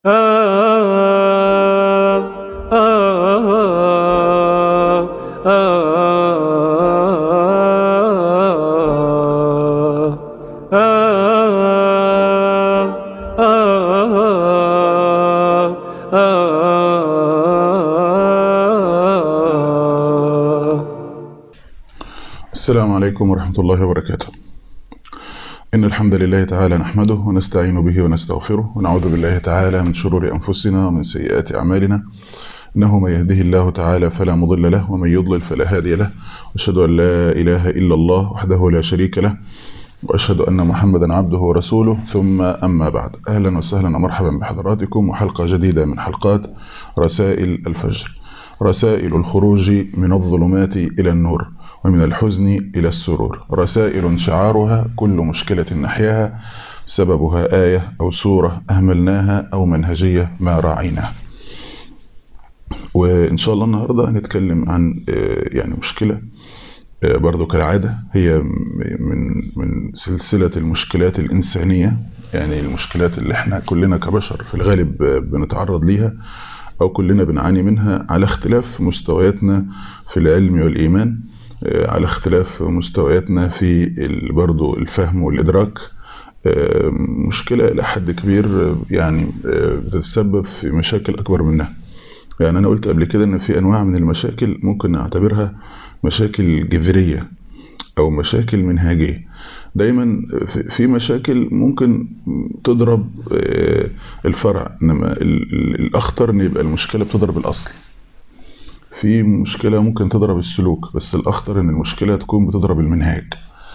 السلام عليكم ورحمة الله وبركاته إن الحمد لله تعالى نحمده ونستعين به ونستغفره ونعوذ بالله تعالى من شرور أنفسنا ومن سيئات أعمالنا إنه من يهده الله تعالى فلا مضل له ومن يضلل فلا هادي له وأشهد أن لا إله إلا الله وحده لا شريك له وأشهد أن محمدا عبده ورسوله ثم أما بعد أهلا وسهلا ومرحبا بحضراتكم وحلقة جديدة من حلقات رسائل الفجر رسائل الخروج من الظلمات إلى النور ومن الحزن إلى السرور رسائل شعارها كل مشكلة نحياها سببها آية أو سورة أهملناها أو منهجية ما راعيناها وإن شاء الله النهاردة هنتكلم عن يعني مشكلة برضو كالعادة هي من من سلسلة المشكلات الإنسانية يعني المشكلات اللي احنا كلنا كبشر في الغالب بنتعرض ليها أو كلنا بنعاني منها على اختلاف مستوياتنا في العلم والإيمان على اختلاف مستوياتنا في برضو الفهم والإدراك مشكلة إلى حد كبير يعني بتتسبب في مشاكل أكبر منها يعني أنا قلت قبل كده إن في أنواع من المشاكل ممكن نعتبرها مشاكل جذرية أو مشاكل منهجية دايما في مشاكل ممكن تضرب الفرع إنما الأخطر إن يبقى المشكلة بتضرب الأصل في مشكلة ممكن تضرب السلوك بس الأخطر إن المشكلة تكون بتضرب المنهاج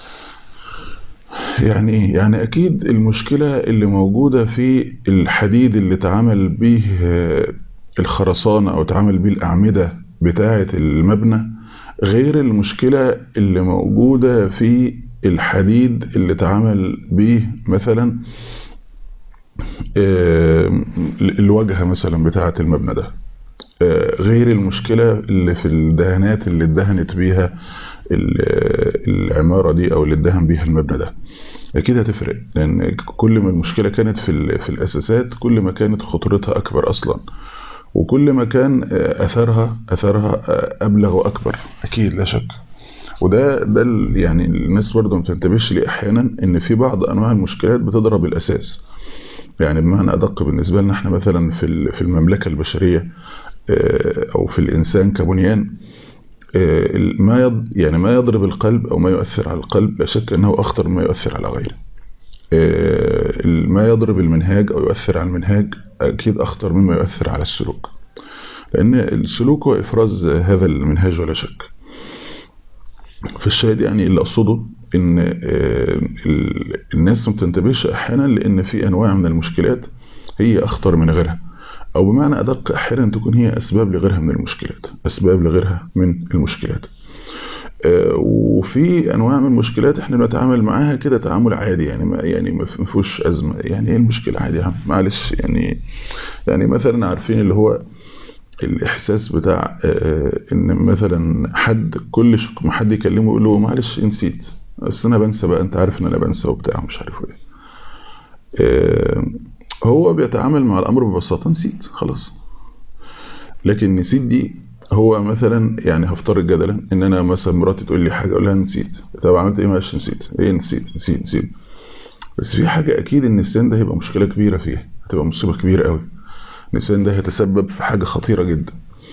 يعني ايه؟ يعني أكيد المشكلة اللي موجودة في الحديد اللي تعامل به الخرسانة أو تعامل به الأعمدة بتاعة المبنى غير المشكلة اللي موجودة في الحديد اللي تعامل به مثلا الواجهة مثلا بتاعة المبنى ده غير المشكلة اللي في الدهانات اللي اتدهنت بيها العمارة دي او اللي اتدهن بيها المبنى ده اكيد هتفرق لان كل ما المشكلة كانت في, في الاساسات كل ما كانت خطورتها اكبر اصلا وكل ما كان اثرها اثرها ابلغ واكبر اكيد لا شك وده ده يعني الناس برضه ما بتنتبهش ليه احيانا ان في بعض انواع المشكلات بتضرب الاساس يعني بمعنى ادق بالنسبه لنا احنا مثلا في في المملكه البشريه او في الانسان كبنيان ما يض يعني ما يضرب القلب او ما يؤثر على القلب لا شك انه اخطر مما يؤثر على غيره ما يضرب المنهاج او يؤثر على المنهاج اكيد اخطر مما يؤثر على السلوك لان السلوك هو افراز هذا المنهاج ولا شك فالشاهد يعني اللي اقصده ان الناس ما بتنتبهش احيانا لان في انواع من المشكلات هي اخطر من غيرها او بمعنى ادق احيانا تكون هي اسباب لغيرها من المشكلات اسباب لغيرها من المشكلات وفي انواع من المشكلات احنا بنتعامل معاها كده تعامل عادي يعني ما يعني ما فيهوش ازمه يعني ايه المشكله عادي يا عم معلش يعني يعني مثلا عارفين اللي هو الاحساس بتاع ان مثلا حد كل ما حد يكلمه يقول له معلش نسيت بس انا بنسى بقى انت عارف ان انا بنسى وبتاع مش عارف ايه هو بيتعامل مع الامر ببساطه نسيت خلاص لكن نسيت دي هو مثلا يعني هفترض جدلا ان انا مثلا مراتي تقول لي حاجه اقول لها نسيت طب عملت ايه ماشي نسيت ايه نسيت نسيت نسيت بس في حاجه اكيد النسيان ده هيبقى مشكله كبيره فيها هتبقى مصيبه كبيره قوي النسيان ده هيتسبب في حاجه خطيره جدا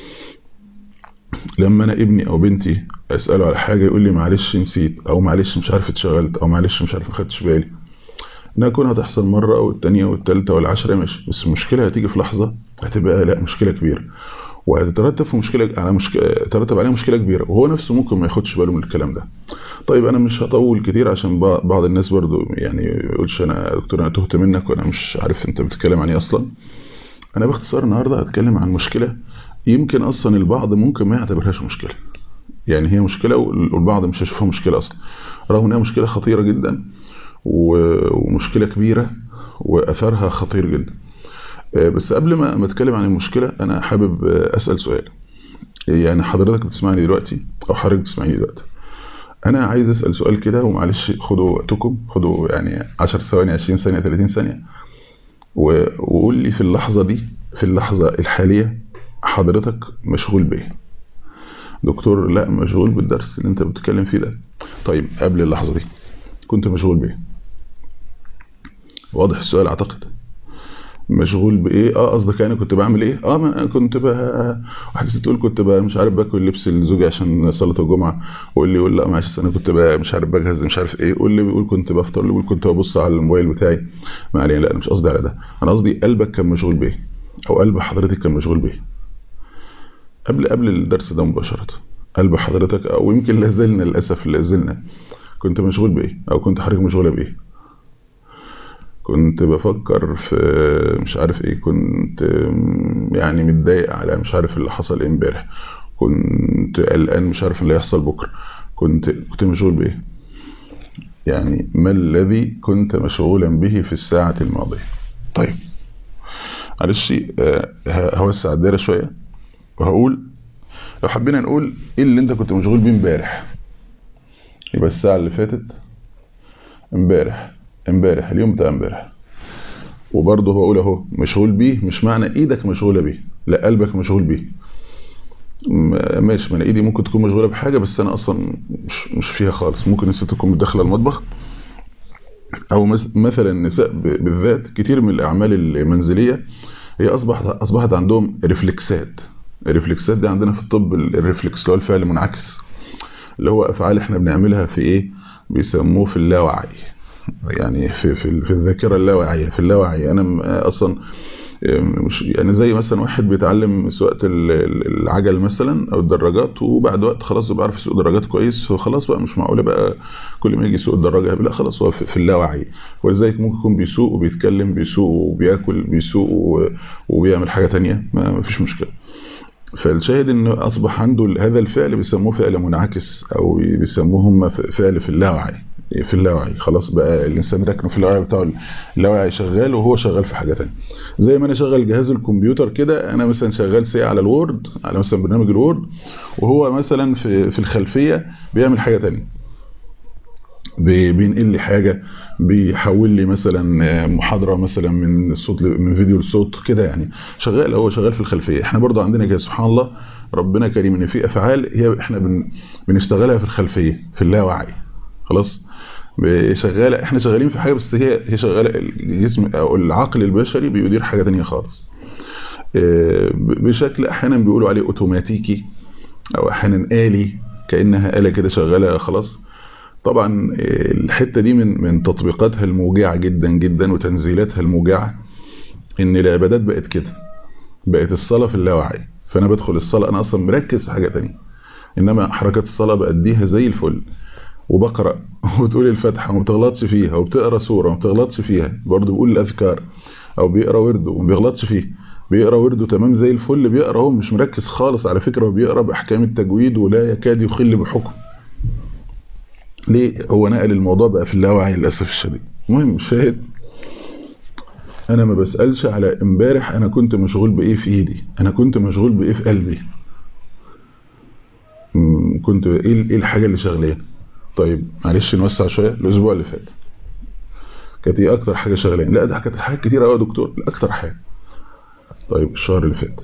لما انا ابني او بنتي اساله على حاجه يقول لي معلش نسيت او معلش مش عارف اتشغلت او معلش مش عارف ما خدتش بالي انها تكون هتحصل مره او الثانيه والثالثه والعشره ماشي بس المشكله هتيجي في لحظه هتبقى لا مشكله كبيره وهتترتب في مشكله على مشكله ترتب عليها مشكله كبيره وهو نفسه ممكن ما ياخدش باله من الكلام ده طيب انا مش هطول كتير عشان بعض الناس برضو يعني يقولش انا دكتور انا تهت منك وانا مش عارف انت بتتكلم عن ايه اصلا انا باختصار النهارده هتكلم عن مشكله يمكن اصلا البعض ممكن ما يعتبرهاش مشكله يعني هي مشكله والبعض مش هيشوفها مشكله اصلا رغم انها مشكله خطيره جدا ومشكله كبيره واثرها خطير جدا بس قبل ما اتكلم عن المشكله انا حابب اسال سؤال يعني حضرتك بتسمعني دلوقتي او حضرتك بتسمعني دلوقتي انا عايز اسال سؤال كده ومعلش خدوا وقتكم خدوا يعني 10 ثواني 20 ثانيه 30 ثانيه وقول لي في اللحظة دي في اللحظة الحالية حضرتك مشغول بايه دكتور لا مشغول بالدرس اللي انت بتتكلم فيه ده طيب قبل اللحظة دي كنت مشغول بايه واضح السؤال اعتقد مشغول بايه اه قصدك يعني كنت بعمل ايه اه ما كنت بقى واحد ست تقول كنت بقى مش عارف باكل لبس لزوجي عشان صلاه الجمعه ويقول لي يقول لا معلش انا كنت بقى مش عارف بجهز مش عارف ايه يقول لي بيقول كنت بفطر اللي بيقول كنت ببص على الموبايل بتاعي ما علينا لا انا مش قصدي على ده انا قصدي قلبك كان مشغول بايه او قلب حضرتك كان مشغول بايه قبل قبل الدرس ده مباشره قلب حضرتك او يمكن لا زلنا للاسف لا زلنا كنت مشغول بايه او كنت حضرتك مشغوله بايه كنت بفكر في مش عارف ايه كنت يعني متضايق على مش عارف اللي حصل امبارح كنت قلقان مش عارف اللي هيحصل بكره كنت كنت مشغول بايه يعني ما الذي كنت مشغولا به في الساعة الماضية طيب معلش هوسع الدايرة شوية وهقول لو حبينا نقول ايه اللي انت كنت مشغول بيه امبارح يبقى الساعة اللي فاتت امبارح امبارح اليوم بتاع امبارح وبرضه بقول اهو مشغول بيه مش معنى ايدك مشغوله بيه لا قلبك مشغول بيه ماشي ما انا ايدي ممكن تكون مشغوله بحاجه بس انا اصلا مش مش فيها خالص ممكن الست تكون داخله المطبخ او مثلا النساء بالذات كتير من الاعمال المنزليه هي اصبحت اصبحت عندهم ريفلكسات الريفلكسات دي عندنا في الطب الريفلكس اللي هو الفعل المنعكس اللي هو افعال احنا بنعملها في ايه بيسموه في اللاوعي يعني في في, في الذاكره اللاواعيه في اللاوعي انا اصلا مش يعني زي مثلا واحد بيتعلم سواقه العجل مثلا او الدراجات وبعد وقت خلاص بيعرف يسوق دراجات كويس فخلاص بقى مش معقوله بقى كل ما يجي يسوق الدراجه لا خلاص هو في اللاوعي ولذلك ممكن يكون بيسوق وبيتكلم بيسوق وبياكل بيسوق وبيعمل حاجه تانية ما فيش مشكله فالشاهد انه اصبح عنده هذا الفعل بيسموه فعل منعكس او بيسموه هم فعل في اللاوعي في اللاوعي خلاص بقى الانسان راكنه في اللاوعي بتاعه اللاوعي شغال وهو شغال في حاجه ثانيه زي ما انا شغال جهاز الكمبيوتر كده انا مثلا شغال سي على الوورد على مثلا برنامج الوورد وهو مثلا في في الخلفيه بيعمل حاجه ثانيه بينقل لي حاجه بيحول لي مثلا محاضره مثلا من صوت من فيديو لصوت كده يعني شغال هو شغال في الخلفيه احنا برضه عندنا كده سبحان الله ربنا كريم ان في افعال هي احنا بن بنشتغلها في الخلفيه في اللاوعي خلاص شغاله احنا شغالين في حاجه بس هي هي شغاله الجسم او العقل البشري بيدير حاجه ثانيه خالص بشكل احيانا بيقولوا عليه اوتوماتيكي او احيانا آلي كانها آلة كده شغاله خلاص طبعا الحته دي من من تطبيقاتها الموجعه جدا جدا وتنزيلاتها الموجعه ان العبادات بقت كده بقت الصلاه في اللاوعي فانا بدخل الصلاه انا اصلا مركز في حاجه ثانيه انما حركات الصلاه بأديها زي الفل وبقرا وتقول الفاتحه وما بتغلطش فيها وبتقرا سوره وما بتغلطش فيها برضه بيقول الاذكار او بيقرا ورده وما بيغلطش فيه بيقرا ورده تمام زي الفل بيقرا هو مش مركز خالص على فكره وبيقرا باحكام التجويد ولا يكاد يخل بحكم ليه هو نقل الموضوع بقى في اللاوعي للاسف الشديد المهم الشاهد انا ما بسالش على امبارح انا كنت مشغول بايه في ايدي انا كنت مشغول بايه في قلبي كنت ايه الحاجه اللي شغلاني طيب معلش نوسع شويه الاسبوع اللي فات كانت ايه اكتر حاجه شغلاني لا ده كانت حاجات كتير قوي يا دكتور اكتر حاجه طيب الشهر اللي فات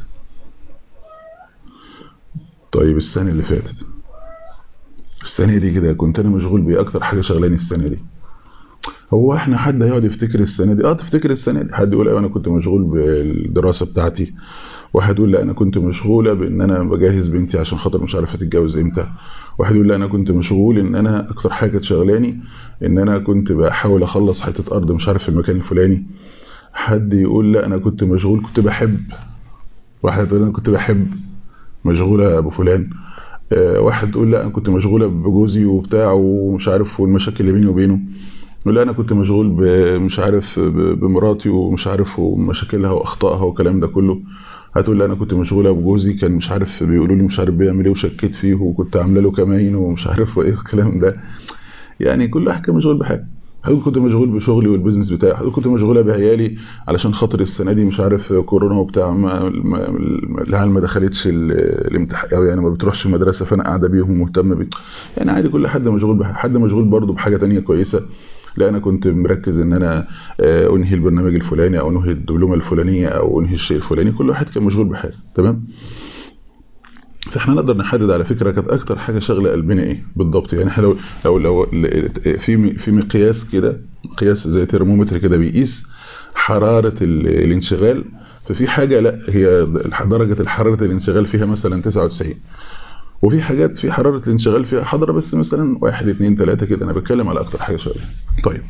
طيب السنه اللي فاتت السنه دي كده كنت انا مشغول بايه اكتر حاجه شغلاني السنه دي هو احنا حد هيقعد يفتكر السنه دي اه تفتكر السنه دي حد يقول ايوه انا كنت مشغول بالدراسه بتاعتي واحد يقول لا انا كنت مشغوله بان انا بجهز بنتي عشان خاطر مش عارفه تتجوز امتى واحد يقول لا انا كنت مشغول ان انا اكتر حاجه كانت شغلاني ان انا كنت بحاول اخلص حته ارض مش عارف في المكان الفلاني حد يقول لا انا كنت مشغول كنت بحب واحد يقول انا كنت بحب مشغوله ابو فلان واحد يقول لا انا كنت مشغوله بجوزي وبتاع ومش عارف والمشاكل اللي بيني وبينه يقول لا انا كنت مشغول مش عارف بمراتي ومش عارف ومشاكلها واخطائها والكلام ده كله هتقول لي انا كنت مشغوله بجوزي كان مش عارف بيقولوا لي مش عارف بيعمل ايه وشكيت فيه وكنت عامله له كماين ومش عارف ايه والكلام ده يعني كل واحد كان مشغول بحاجه حضرتك كنت مشغول بشغلي والبيزنس بتاعي حضرتك كنت مشغوله بعيالي علشان خاطر السنه دي مش عارف كورونا وبتاع ما العيال ما دخلتش الامتحان او يعني ما بتروحش المدرسه فانا قاعده بيهم ومهتمه بيه يعني عادي كل حد مشغول بحاجه حد مشغول برضه بحاجه تانية كويسه لا انا كنت مركز ان انا انهي البرنامج الفلاني او انهي الدبلومه الفلانيه او انهي الشيء الفلاني كل واحد كان مشغول بحاجه تمام فاحنا نقدر نحدد على فكره كانت اكتر حاجه شغله قلبنا ايه بالضبط يعني احنا لو لو لو في في مقياس كده قياس زي ترمومتر كده بيقيس حراره الانشغال ففي حاجه لا هي درجه الحراره الانشغال فيها مثلا 99 وفي حاجات في حراره الانشغال فيها حاضره بس مثلا 1 2 3 كده انا بتكلم على اكتر حاجه شغاله طيب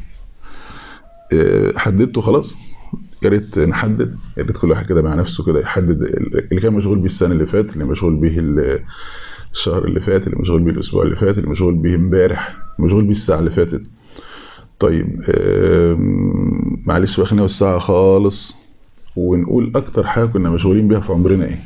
حددته خلاص يا ريت نحدد يا ريت كل واحد كده مع نفسه كده يحدد اللي كان مشغول بيه السنه اللي فاتت اللي مشغول بيه الشهر اللي فات اللي مشغول بيه الاسبوع اللي فات اللي مشغول بيه امبارح مشغول بيه الساعه اللي فاتت طيب معلش واخدنا الساعه خالص ونقول اكتر حاجه كنا مشغولين بيها في عمرنا ايه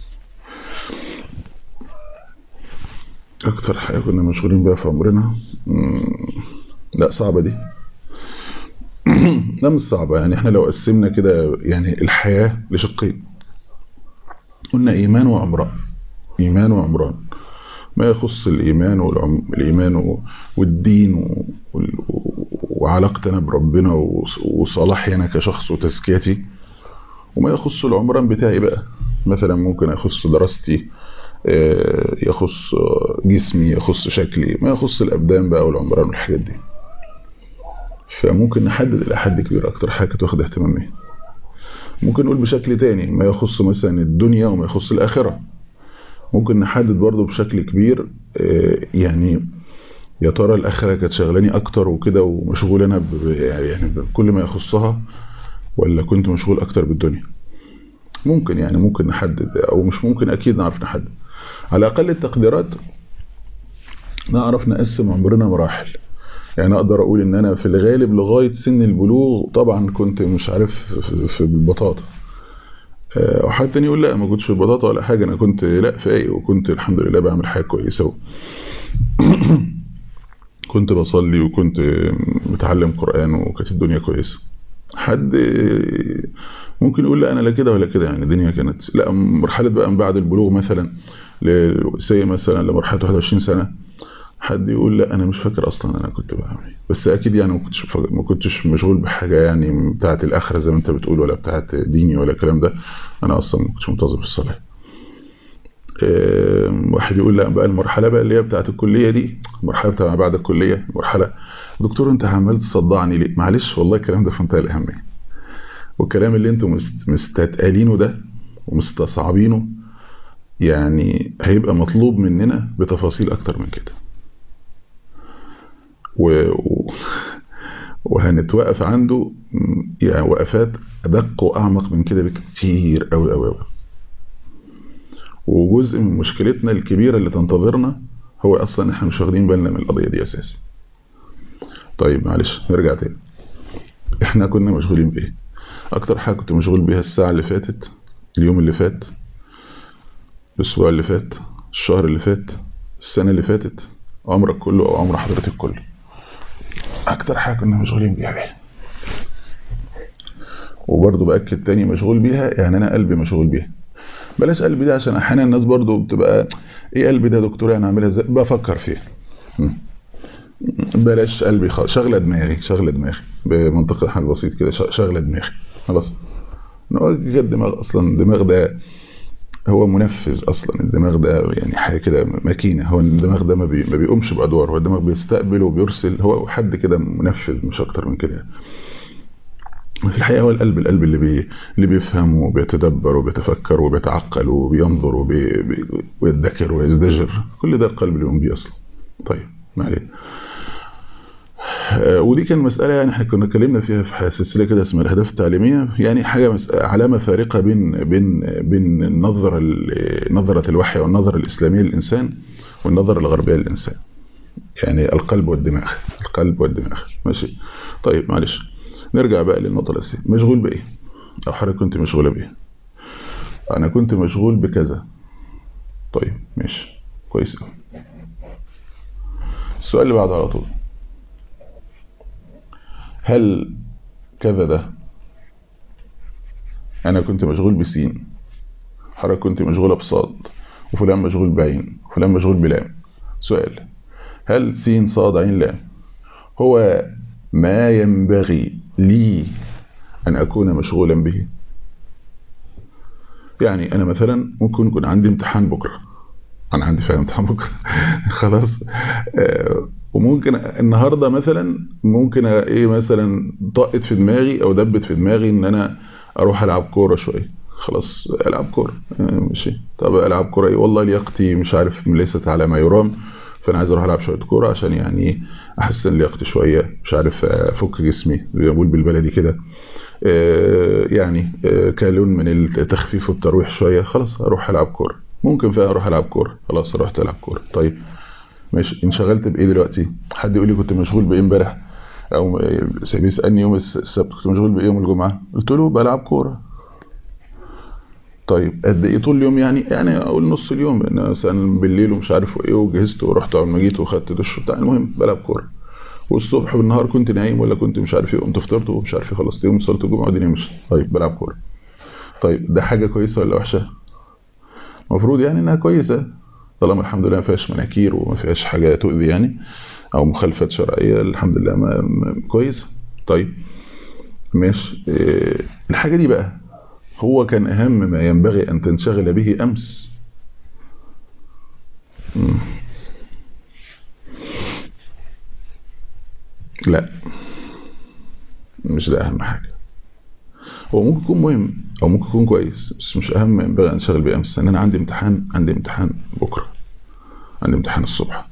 اكتر حاجه كنا مشغولين بيها في عمرنا لا صعبه دي لا مش صعبة يعني احنا لو قسمنا كده يعني الحياة لشقين قلنا ايمان وعمران ايمان وعمران ما يخص الايمان والايمان والدين وعلاقتنا بربنا وصلاحي انا كشخص وتزكيتي وما يخص العمران بتاعي بقى مثلا ممكن يخص دراستي يخص جسمي يخص شكلي ما يخص الابدان بقى والعمران والحاجات دي فممكن نحدد الى حد كبير اكتر حاجه تاخد اهتماميه ممكن نقول بشكل تاني ما يخص مثلا الدنيا وما يخص الاخره ممكن نحدد برضه بشكل كبير يعني يا ترى الاخره كانت شغلاني اكتر وكده ومشغول انا يعني بكل ما يخصها ولا كنت مشغول اكتر بالدنيا ممكن يعني ممكن نحدد او مش ممكن اكيد نعرف نحدد على اقل التقديرات نعرف نقسم عمرنا مراحل يعني اقدر اقول ان انا في الغالب لغايه سن البلوغ طبعا كنت مش عارف في البطاطا وحد تاني يقول لا ما كنتش في البطاطا ولا حاجه انا كنت لا فايق وكنت الحمد لله بعمل حاجه كويسه كنت بصلي وكنت بتعلم قران وكانت الدنيا كويسه حد ممكن يقول لا انا لا كده ولا كده يعني الدنيا كانت لا مرحله بقى من بعد البلوغ مثلا زي مثلا لمرحله 21 سنه حد يقول لا انا مش فاكر اصلا انا كنت بعمل بس اكيد يعني ما كنتش ما كنتش مشغول بحاجه يعني بتاعه الاخره زي ما انت بتقول ولا بتاعه ديني ولا الكلام ده انا اصلا ما كنتش منتظم في الصلاه واحد يقول لا بقى المرحله بقى اللي هي بتاعه الكليه دي المرحله بتاع ما بعد الكليه مرحله دكتور انت عمال تصدعني ليه معلش والله الكلام ده في منتهى الاهميه والكلام اللي انتم مستثقلينه ده ومستصعبينه يعني هيبقى مطلوب مننا بتفاصيل اكتر من كده و... وهنتوقف عنده يعني وقفات ادق واعمق من كده بكتير قوي قوي قوي وجزء من مشكلتنا الكبيره اللي تنتظرنا هو اصلا احنا مش واخدين بالنا من القضيه دي اساسا طيب معلش نرجع تاني احنا كنا مشغولين بايه اكتر حاجه كنت مشغول بيها الساعه اللي فاتت اليوم اللي فات الاسبوع اللي فات الشهر اللي فات السنه اللي فاتت عمرك كله او عمر حضرتك كله اكتر حاجه كنا مشغولين بيها بيه وبرضه باكد تاني مشغول بيها يعني انا قلبي مشغول بيها بلاش قلبي ده عشان احيانا الناس برضه بتبقى ايه قلبي ده دكتور انا اعملها ازاي بفكر فيها بلاش قلبي خالص شغله دماغي شغله دماغي بمنطق الحل بسيط كده شغله دماغي خلاص هو الدماغ اصلا الدماغ ده هو منفذ اصلا الدماغ ده يعني حاجه كده ماكينه هو الدماغ ده ما, بي ما بيقومش بادوار هو الدماغ بيستقبل وبيرسل هو حد كده منفذ مش اكتر من كده في الحقيقه هو القلب القلب اللي بي اللي بيفهم وبيتدبر وبيتفكر وبيتعقل وبينظر وبيدكر ويزدجر كل ده القلب اللي بيقوم بيه اصلا طيب ما علينا ودي كان مسألة يعني احنا كنا اتكلمنا فيها في سلسلة كده اسمها الأهداف التعليمية يعني حاجة علامة فارقة بين بين بين النظرة نظرة الوحي والنظرة الإسلامية للإنسان والنظرة الغربية للإنسان يعني القلب والدماغ القلب والدماغ ماشي طيب معلش نرجع بقى للنقطة الأساسية مشغول بإيه أو حضرتك كنت مشغولة بإيه أنا كنت مشغول بكذا طيب ماشي كويس قوي السؤال اللي بعده على طول هل كذا ده انا كنت مشغول بسين حضرتك كنت مشغوله بصاد وفلان مشغول بعين وفلان مشغول بلام سؤال هل سين صاد عين لام هو ما ينبغي لي أن أكون مشغولا به يعني أنا مثلا ممكن يكون عندي امتحان بكرة أنا عندي فعلا امتحان بكرة خلاص آه وممكن النهاردة مثلا ممكن ايه مثلا طقت في دماغي او دبت في دماغي ان انا اروح العب كورة شوية خلاص العب كورة ماشي طب العب كورة ايه والله لياقتي مش عارف ليست على ما يرام فانا عايز اروح العب شوية كورة عشان يعني احسن لياقتي شوية مش عارف افك جسمي زي ما بقول بالبلدي كده يعني كلون من التخفيف والترويح شوية خلاص اروح العب كورة ممكن فعلا اروح العب كورة خلاص رحت العب كورة طيب ماشي انشغلت بايه دلوقتي حد يقول لي كنت مشغول بايه امبارح او بيسالني يوم السبت كنت مشغول بايه يوم الجمعه قلت له بلعب كوره طيب قد ايه طول اليوم يعني يعني اقول نص اليوم انا مثلا بالليل ومش عارف ايه وجهزت ورحت اول ما جيت وخدت دش بتاع المهم بلعب كوره والصبح والنهار كنت نايم ولا كنت مش عارف ايه قمت فطرت ومش عارف ايه خلصت يوم صلاه الجمعه والدنيا مشيت طيب بلعب كوره طيب ده حاجه كويسه ولا وحشه المفروض يعني انها كويسه طالما الحمد لله ما فيهاش مناكير وما فيهاش حاجه تؤذي يعني او مخالفات شرعيه الحمد لله ما, ما كويس طيب ماشي إيه الحاجه دي بقى هو كان اهم ما ينبغي ان تنشغل به امس مم. لا مش ده اهم حاجه هو ممكن يكون مهم او ممكن يكون كويس بس مش اهم ما ينبغي ان انشغل بيه امس ان انا عندي امتحان عندي امتحان بكره عندي امتحان الصبح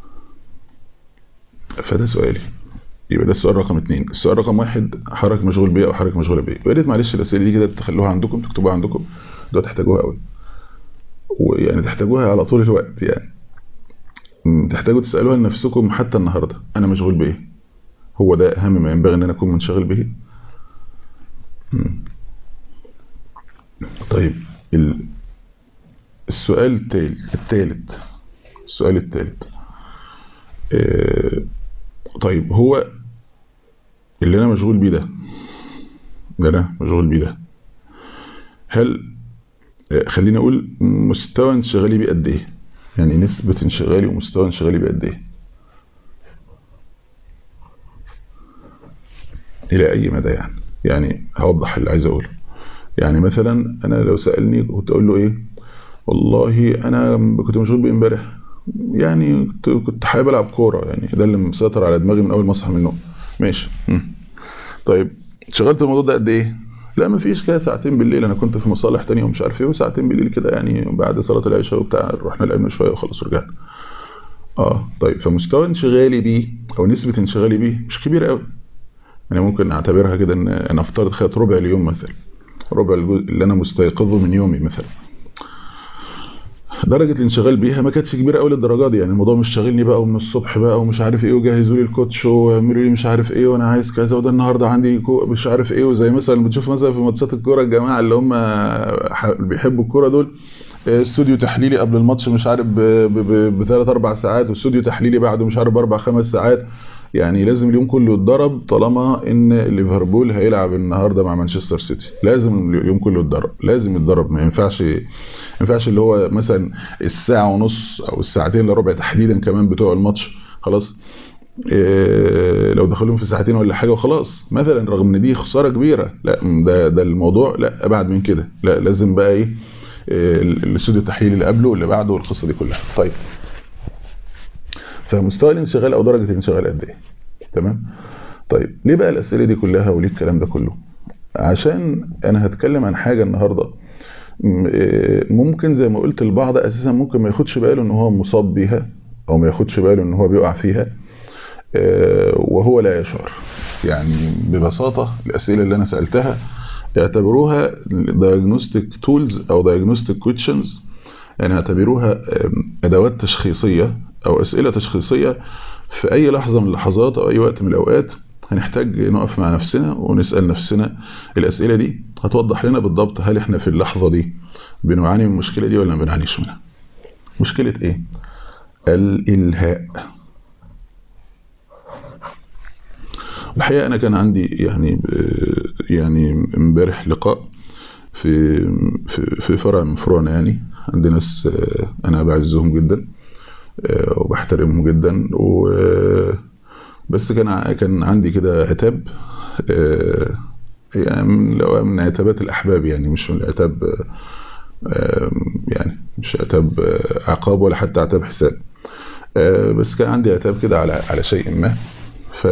فده سؤالي يبقى ده السؤال رقم اتنين السؤال رقم واحد حضرتك مشغول بيه او حضرتك مشغوله بيه ويا ريت معلش الاسئله دي كده تخلوها عندكم تكتبوها عندكم ده تحتاجوها قوي ويعني تحتاجوها على طول الوقت يعني تحتاجوا تسالوها لنفسكم حتى النهارده انا مشغول بايه هو ده اهم ما ينبغي ان انا اكون منشغل به طيب السؤال الثالث الثالث السؤال الثالث طيب هو اللي انا مشغول بيه ده اللي انا مشغول بيه ده هل خليني اقول مستوى انشغالي بيه قد ايه يعني نسبة انشغالي ومستوى انشغالي بيه قد ايه الى اي مدى يعني يعني هوضح اللي عايز اقوله يعني مثلا انا لو سالني كنت اقول له ايه والله انا كنت مشغول بايه امبارح يعني كنت كنت حابب العب كوره يعني ده اللي مسيطر على دماغي من اول ما اصحى من النوم ماشي طيب شغلت الموضوع ده قد ايه لا ما فيش كده ساعتين بالليل انا كنت في مصالح تانية ومش عارف ايه وساعتين بالليل كده يعني بعد صلاه العشاء وبتاع رحنا لعبنا شويه وخلاص ورجعنا اه طيب فمستوى انشغالي بيه او نسبه انشغالي بيه مش كبيره قوي يعني ممكن نعتبرها كده ان انا افترض خدت ربع اليوم مثلا ربع الجزء اللي انا مستيقظه من يومي مثلا درجة الانشغال بيها ما كانتش كبيرة قوي للدرجة دي يعني الموضوع مش شاغلني بقى ومن الصبح بقى ومش عارف ايه وجهزوا لي الكوتش ويعملوا لي مش عارف ايه وانا عايز كذا وده النهارده عندي مش عارف ايه وزي مثلا بتشوف مثلا في ماتشات الكوره الجماعه اللي هم بيحبوا الكوره دول استوديو تحليلي قبل الماتش مش عارف بثلاث اربع ساعات واستوديو تحليلي بعده مش عارف باربع خمس ساعات يعني لازم اليوم كله يتضرب طالما ان ليفربول هيلعب النهارده مع مانشستر سيتي لازم اليوم كله يتضرب لازم يتضرب ما ينفعش ما ينفعش اللي هو مثلا الساعه ونص او الساعتين الا ربع تحديدا كمان بتوع الماتش خلاص إيه لو دخلهم في ساعتين ولا حاجه وخلاص مثلا رغم ان دي خساره كبيره لا ده ده الموضوع لا ابعد من كده لا لازم بقى ايه الاستوديو التحليلي اللي قبله واللي بعده والقصه دي كلها طيب فمستوى الانشغال او درجه الانشغال قد ايه تمام طيب ليه بقى الاسئله دي كلها وليه الكلام ده كله عشان انا هتكلم عن حاجه النهارده ممكن زي ما قلت البعض اساسا ممكن ما ياخدش باله ان هو مصاب بيها او ما ياخدش باله ان هو بيقع فيها وهو لا يشعر يعني ببساطه الاسئله اللي انا سالتها اعتبروها diagnostic tools او diagnostic questions يعني اعتبروها ادوات تشخيصيه او اسئله تشخيصيه في اي لحظه من اللحظات او اي وقت من الاوقات هنحتاج نقف مع نفسنا ونسال نفسنا الاسئله دي هتوضح لنا بالضبط هل احنا في اللحظه دي بنعاني من المشكله دي ولا ما بنعانيش منها مشكله ايه الالهاء الحقيقه انا كان عندي يعني يعني امبارح لقاء في في في فرع من فروعنا يعني عندي ناس انا بعزهم جدا وبحترمهم جدا و بس كان كان عندي كده عتاب يعني من من عتابات الاحباب يعني مش من العتاب يعني مش عتاب عقاب ولا حتى عتاب حساب بس كان عندي عتاب كده على على شيء ما ف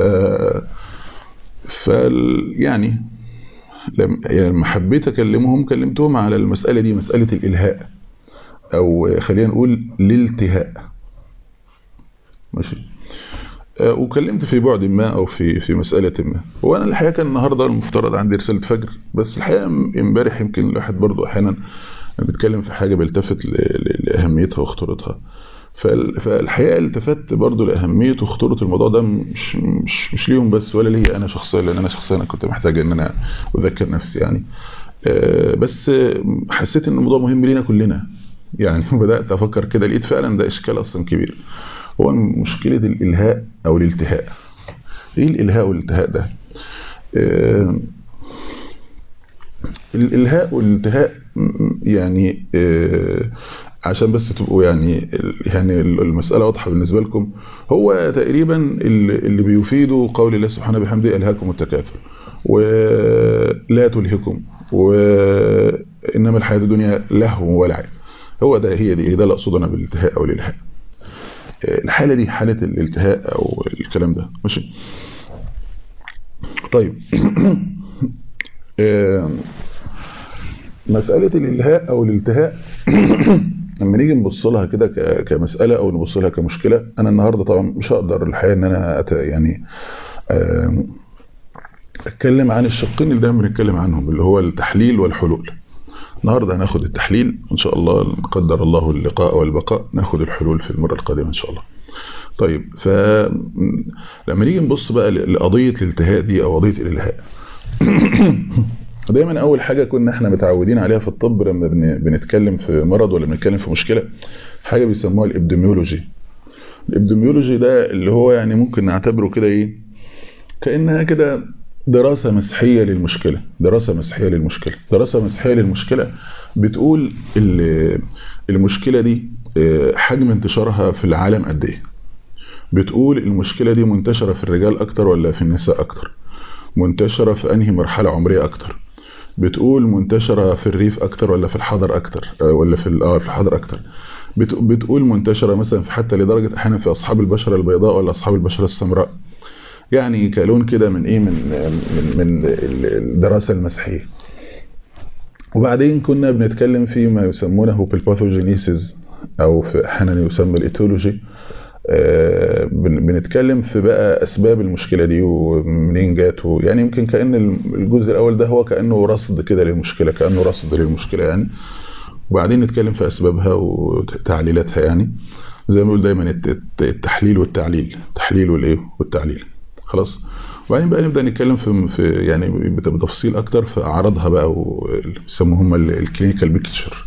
ف يعني لما حبيت اكلمهم كلمتهم على المساله دي مساله الالهاء او خلينا نقول الالتهاء ماشي وكلمت في بعد ما او في في مساله ما هو انا الحقيقه كان النهارده المفترض عندي رساله فجر بس الحقيقه امبارح يمكن الواحد برضو احيانا بيتكلم في حاجه بيلتفت لاهميتها وخطورتها فالحقيقه التفت برضو لاهميه وخطوره الموضوع ده مش مش مش ليهم بس ولا ليا انا شخصيا لان انا شخصيا أنا كنت محتاج ان انا اذكر نفسي يعني بس حسيت ان الموضوع مهم لينا كلنا يعني بدات افكر كده لقيت فعلا ده اشكال اصلا كبير هو مشكله الالهاء او الالتهاء ايه الالهاء والالتهاء ده الالهاء والالتهاء يعني عشان بس تبقوا يعني يعني المسألة واضحة بالنسبة لكم هو تقريبا اللي بيفيدوا قول الله سبحانه بحمده ألهاكم التكاثر ولا تلهكم وإنما الحياة الدنيا لهو ولعب هو ده هي دي ده اللي أقصد أنا بالالتهاء أو الإلهاء الحالة دي حالة الالتهاء أو الكلام ده ماشي طيب مسألة الإلهاء أو الالتهاء لما نيجي نبص لها كده كمسألة أو نبص لها كمشكلة أنا النهاردة طبعا مش هقدر الحقيقة إن أنا أت يعني أتكلم عن الشقين اللي دايما بنتكلم عنهم اللي هو التحليل والحلول النهاردة هناخد التحليل إن شاء الله قدر الله اللقاء والبقاء ناخد الحلول في المرة القادمة إن شاء الله طيب فلما نيجي نبص بقى لقضية الالتهاء دي أو قضية الإلهاء دايما اول حاجة كنا احنا متعودين عليها في الطب لما بنتكلم في مرض ولا بنتكلم في مشكلة حاجة بيسموها الابديميولوجي الابديميولوجي ده اللي هو يعني ممكن نعتبره كده ايه كأنها كده دراسة مسحية للمشكلة دراسة مسحية للمشكلة دراسة مسحية للمشكلة بتقول المشكلة دي حجم انتشارها في العالم قد ايه بتقول المشكلة دي منتشرة في الرجال اكتر ولا في النساء اكتر منتشرة في انهي مرحلة عمرية اكتر بتقول منتشرة في الريف اكتر ولا في الحضر اكتر ولا في اه في الحضر اكتر بتقول منتشرة مثلا في حتى لدرجة احيانا في اصحاب البشرة البيضاء ولا اصحاب البشرة السمراء يعني كلون كده من ايه من من من الدراسة المسيحية وبعدين كنا بنتكلم في ما يسمونه بالباثوجينيسيس او في احيانا يسمى الايتولوجي بنتكلم في بقى اسباب المشكله دي ومنين جات يعني يمكن كان الجزء الاول ده هو كانه رصد كده للمشكله كانه رصد للمشكله يعني وبعدين نتكلم في اسبابها وتعليلاتها يعني زي ما بنقول دايما التحليل والتعليل التحليل والايه والتعليل خلاص وبعدين بقى نبدا نتكلم في, في يعني بتفصيل اكتر في اعراضها بقى وبيسموهم هم الكلينيكال بيكتشر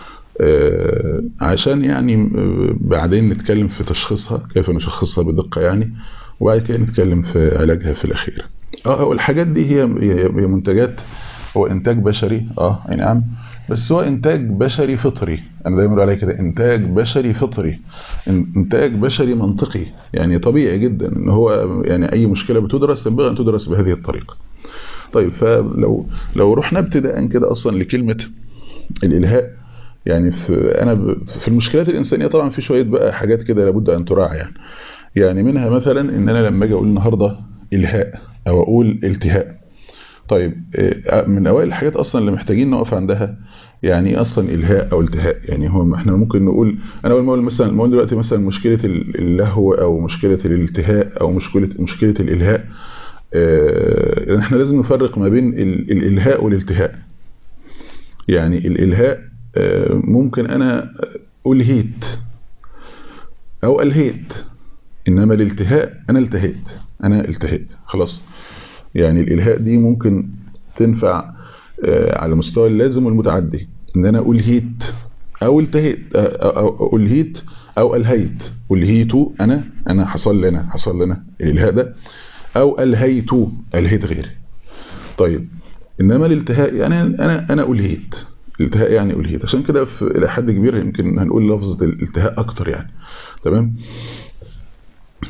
عشان يعني بعدين نتكلم في تشخيصها كيف نشخصها بدقة يعني وبعد كده نتكلم في علاجها في الأخير اه الحاجات دي هي هي منتجات هو إنتاج بشري اه اي نعم بس هو إنتاج بشري فطري أنا دايما بقول عليه كده إنتاج بشري فطري إنتاج بشري منطقي يعني طبيعي جدا إن هو يعني أي مشكلة بتدرس ينبغي أن تدرس بهذه الطريقة طيب فلو لو رحنا ابتداء كده أصلا لكلمة الإلهاء يعني في انا في المشكلات الانسانيه طبعا في شويه بقى حاجات كده لابد ان تراعى يعني يعني منها مثلا ان انا لما اجي اقول النهارده الهاء او اقول التهاء طيب من اوائل الحاجات اصلا اللي محتاجين نقف عندها يعني ايه اصلا الهاء او التهاء يعني هو احنا ممكن نقول انا اول ما اقول مثلا ما دلوقتي مثلا مشكله اللهو او مشكله الالتهاء او مشكله مشكله الالهاء اه احنا لازم نفرق ما بين الالهاء والالتهاء يعني الالهاء ممكن انا الهيت او الهيت انما الالتهاء انا التهيت انا التهيت خلاص يعني الالهاء دي ممكن تنفع على مستوى اللازم والمتعدي ان انا الهيت او التهيت او الهيت او الهيت الهيت انا انا حصل لنا حصل لنا الالهاء ده او الهيت الهيت غيري طيب انما الالتهاء يعني انا انا الهيت الالتهاء يعني الهيت عشان كده الى حد كبير يمكن هنقول لفظة الالتهاء اكتر يعني تمام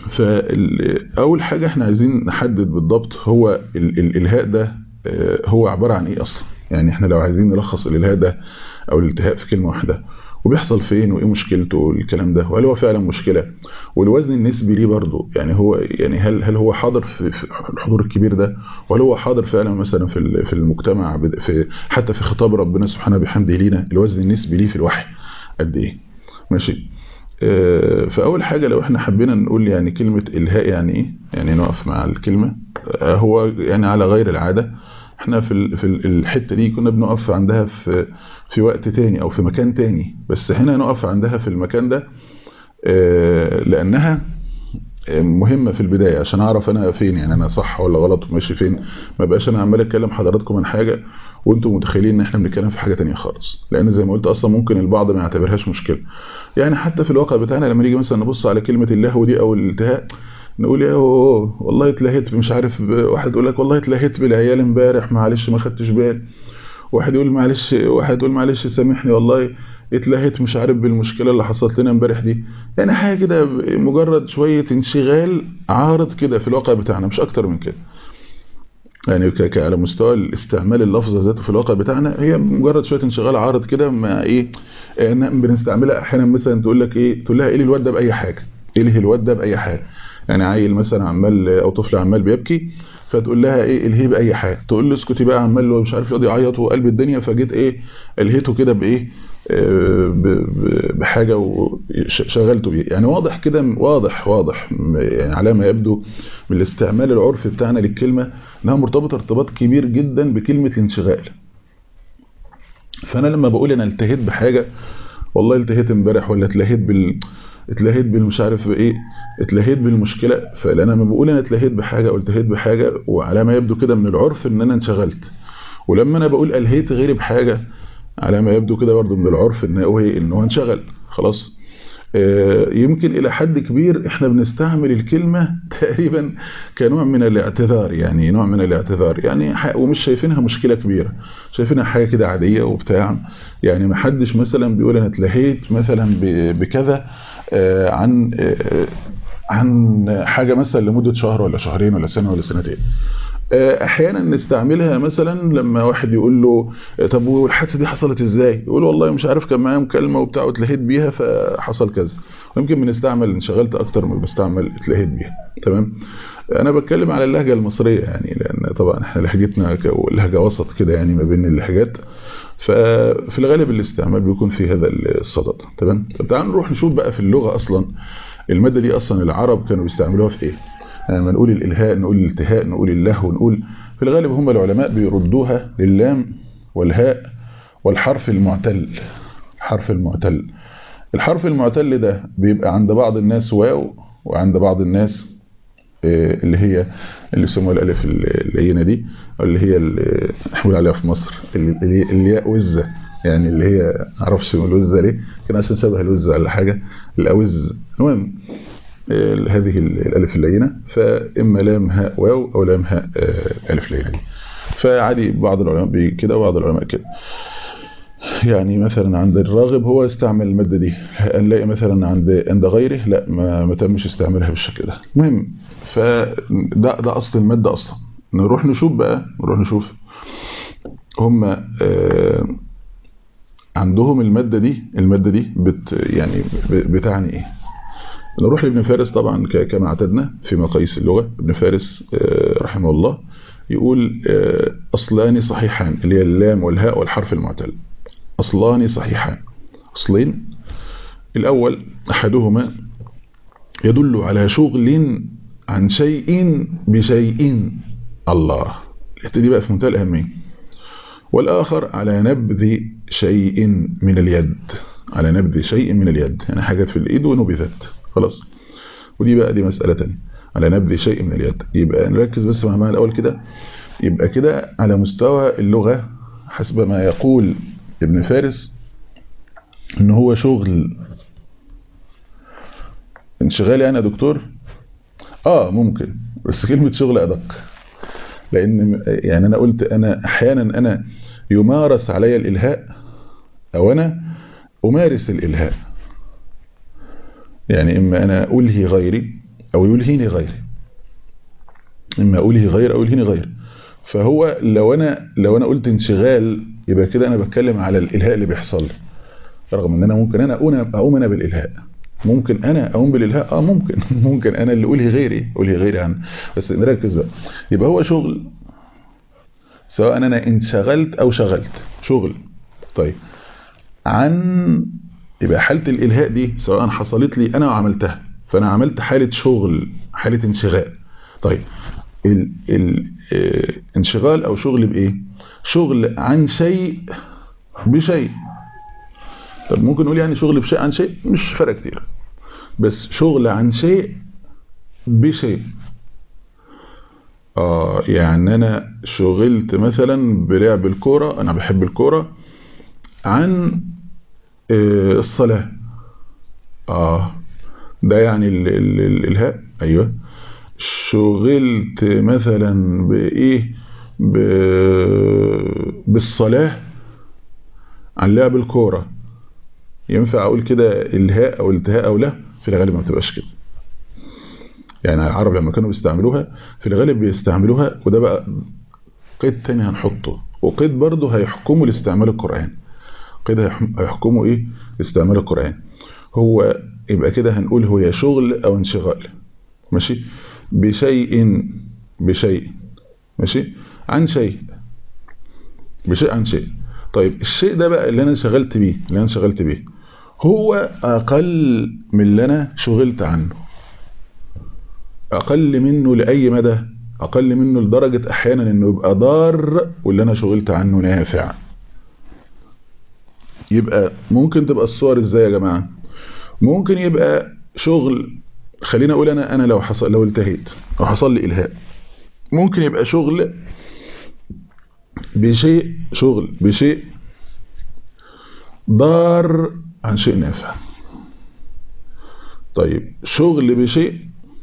فاول حاجه احنا عايزين نحدد بالضبط هو الالهاء ده هو عباره عن ايه اصلا يعني احنا لو عايزين نلخص الالهاء ده او الالتهاء في كلمه واحده وبيحصل فين وايه مشكلته والكلام ده وهل هو فعلا مشكله والوزن النسبي ليه برضه يعني هو يعني هل هل هو حاضر في, في الحضور الكبير ده ولا هو حاضر فعلا مثلا في في المجتمع في حتى في خطاب ربنا سبحانه بحمده لينا الوزن النسبي ليه في الوحي قد ايه ماشي فاول حاجه لو احنا حبينا نقول يعني كلمه الهاء يعني ايه يعني نقف مع الكلمه هو يعني على غير العاده احنا في في الحته دي كنا بنقف عندها في في وقت تاني او في مكان تاني بس هنا نقف عندها في المكان ده لانها مهمه في البدايه عشان اعرف انا فين يعني انا صح ولا غلط وماشي فين ما بقاش انا عمال اتكلم حضراتكم عن حاجه وانتم متخيلين ان احنا بنتكلم في حاجه تانية خالص لان زي ما قلت اصلا ممكن البعض ما يعتبرهاش مشكله يعني حتى في الواقع بتاعنا لما نيجي مثلا نبص على كلمه اللهو دي او الالتهاء نقول يا اوه والله اتلهيت مش عارف واحد يقول لك والله اتلهيت بالعيال امبارح معلش ما خدتش بالي واحد يقول معلش واحد يقول معلش سامحني والله اتلهيت مش عارف بالمشكله اللي حصلت لنا امبارح دي يعني حاجه كده مجرد شويه انشغال عارض كده في الواقع بتاعنا مش اكتر من كده يعني على مستوى الاستعمال اللفظ ذاته في الواقع بتاعنا هي مجرد شويه انشغال عارض كده مع ايه بنستعملها احيانا مثلا تقول لك ايه تقول لها ايه الواد ده باي حاجه اله الواد ده باي حاجه يعني عيل مثلا عمال او طفل عمال بيبكي فتقول لها ايه الهي باي حاجه تقول له اسكتي بقى عمال له مش عارف يقعد يعيط وقلب الدنيا فجيت ايه الهيته كده بايه بحاجه وشغلته بيه يعني واضح كده واضح واضح يعني على ما يبدو من الاستعمال العرفي بتاعنا للكلمه انها مرتبطه ارتباط كبير جدا بكلمه الانشغال فانا لما بقول انا التهيت بحاجه والله التهيت امبارح ولا اتلهيت بال اتلهيت بالمش عارف بايه اتلهيت بالمشكله فلان انا بقول انا اتلهيت بحاجه او التهيت بحاجه وعلى ما يبدو كده من العرف ان انا انشغلت ولما انا بقول الهيت غيري بحاجه على ما يبدو كده برضه من العرف ان هو ان هو انشغل خلاص يمكن الى حد كبير احنا بنستعمل الكلمه تقريبا كنوع من الاعتذار يعني نوع من الاعتذار يعني ومش شايفينها مشكله كبيره شايفينها حاجه كده عاديه وبتاع يعني ما حدش مثلا بيقول انا اتلهيت مثلا بكذا عن عن حاجه مثلا لمده شهر ولا شهرين ولا سنه ولا سنتين احيانا نستعملها مثلا لما واحد يقول له طب والحادثه دي حصلت ازاي يقول والله مش عارف كان معايا مكالمه وبتاع واتلهيت بيها فحصل كذا ويمكن بنستعمل انشغلت اكتر من بستعمل اتلهيت بيها تمام انا بتكلم على اللهجه المصريه يعني لان طبعا احنا لهجتنا لهجه وسط كده يعني ما بين اللهجات ففي الغالب الاستعمال بيكون في هذا الصدد تمام طب تعالوا نروح نشوف بقى في اللغه اصلا الماده دي اصلا العرب كانوا بيستعملوها في ايه لما نقول الالهاء نقول الالتهاء نقول اللهو نقول في الغالب هم العلماء بيردوها للام والهاء والحرف المعتل الحرف المعتل الحرف المعتل ده بيبقى عند بعض الناس واو وعند بعض الناس اللي هي اللي يسموها الالف اللينه دي اللي هي اللي احنا عليها في مصر الياء وزه يعني اللي هي معرفش الوزه ليه كان عشان شبه الوزه ولا حاجه الاوز المهم هذه الالف اللينه فاما لام هاء واو او لام هاء الف لينه دي فعادي بعض العلماء كده وبعض العلماء كده يعني مثلا عند الراغب هو استعمل المادة دي نلاقي مثلا عند عند غيره لا ما, ما تمش استعمالها بالشكل ده المهم فده ده اصل المادة اصلا نروح نشوف بقى نروح نشوف هم آه عندهم المادة دي المادة دي بت يعني بتعني ايه نروح لابن فارس طبعا كما اعتدنا في مقاييس اللغة ابن فارس آه رحمه الله يقول آه أصلان صحيحان اللي هي اللام والهاء والحرف المعتل أصلان صحيحان أصلين الأول أحدهما يدل على شغل عن شيء بشيء الله دي بقى في منتهى الأهمية والآخر على نبذ شيء من اليد على نبذ شيء من اليد يعني حاجات في الإيد ونبذت خلاص ودي بقى دي مسألة تانية على نبذ شيء من اليد يبقى نركز بس مع المعنى الأول كده يبقى كده على مستوى اللغة حسب ما يقول ابن فارس ان هو شغل انشغالي انا دكتور اه ممكن بس كلمة شغل ادق لان يعني انا قلت انا احيانا انا يمارس علي الالهاء او انا امارس الالهاء يعني اما انا الهي غيري او يلهيني غيري اما الهي غير او يلهيني غير فهو لو انا لو انا قلت انشغال يبقى كده انا بتكلم على الالهاء اللي بيحصل لي رغم ان انا ممكن انا اقوم انا بالالهاء ممكن انا اقوم بالالهاء اه ممكن ممكن انا اللي الهي غيري الهي غيري عنه بس نركز بقى يبقى هو شغل سواء انا انشغلت او شغلت شغل طيب عن يبقى حالة الالهاء دي سواء حصلت لي انا وعملتها فانا عملت حالة شغل حالة انشغال طيب ال ال اه انشغال او شغل بايه شغل عن شيء بشيء طب ممكن نقول يعني شغل بشيء عن شيء مش فرق كتير بس شغل عن شيء بشيء اه يعني انا شغلت مثلا بلعب الكوره انا بحب الكوره عن آه الصلاه اه ده يعني ال ال الالهاء ايوه شغلت مثلا بايه بالصلاه عن لعب الكوره ينفع اقول كده الهاء او التهاء او لا في الغالب ما بتبقاش كده يعني العرب لما كانوا بيستعملوها في الغالب بيستعملوها وده بقى قيد تاني هنحطه وقيد برضه هيحكمه لاستعمال القرآن قيد هيحكمه ايه لاستعمال القرآن هو يبقى كده هنقول هو يا شغل او انشغال ماشي بشيء بشيء ماشي عن شيء بشيء عن شيء طيب الشيء ده بقى اللي انا انشغلت بيه اللي انا انشغلت بيه هو اقل من اللي انا شغلت عنه اقل منه لاي مدى اقل منه لدرجة احيانا انه يبقى ضار واللي انا شغلت عنه نافع يبقى ممكن تبقى الصور ازاي يا جماعة ممكن يبقى شغل خلينا اقول انا انا لو حصل لو التهيت او حصل لي الهاء ممكن يبقى شغل بشيء شغل بشيء ضار عن شيء نافع طيب شغل بشيء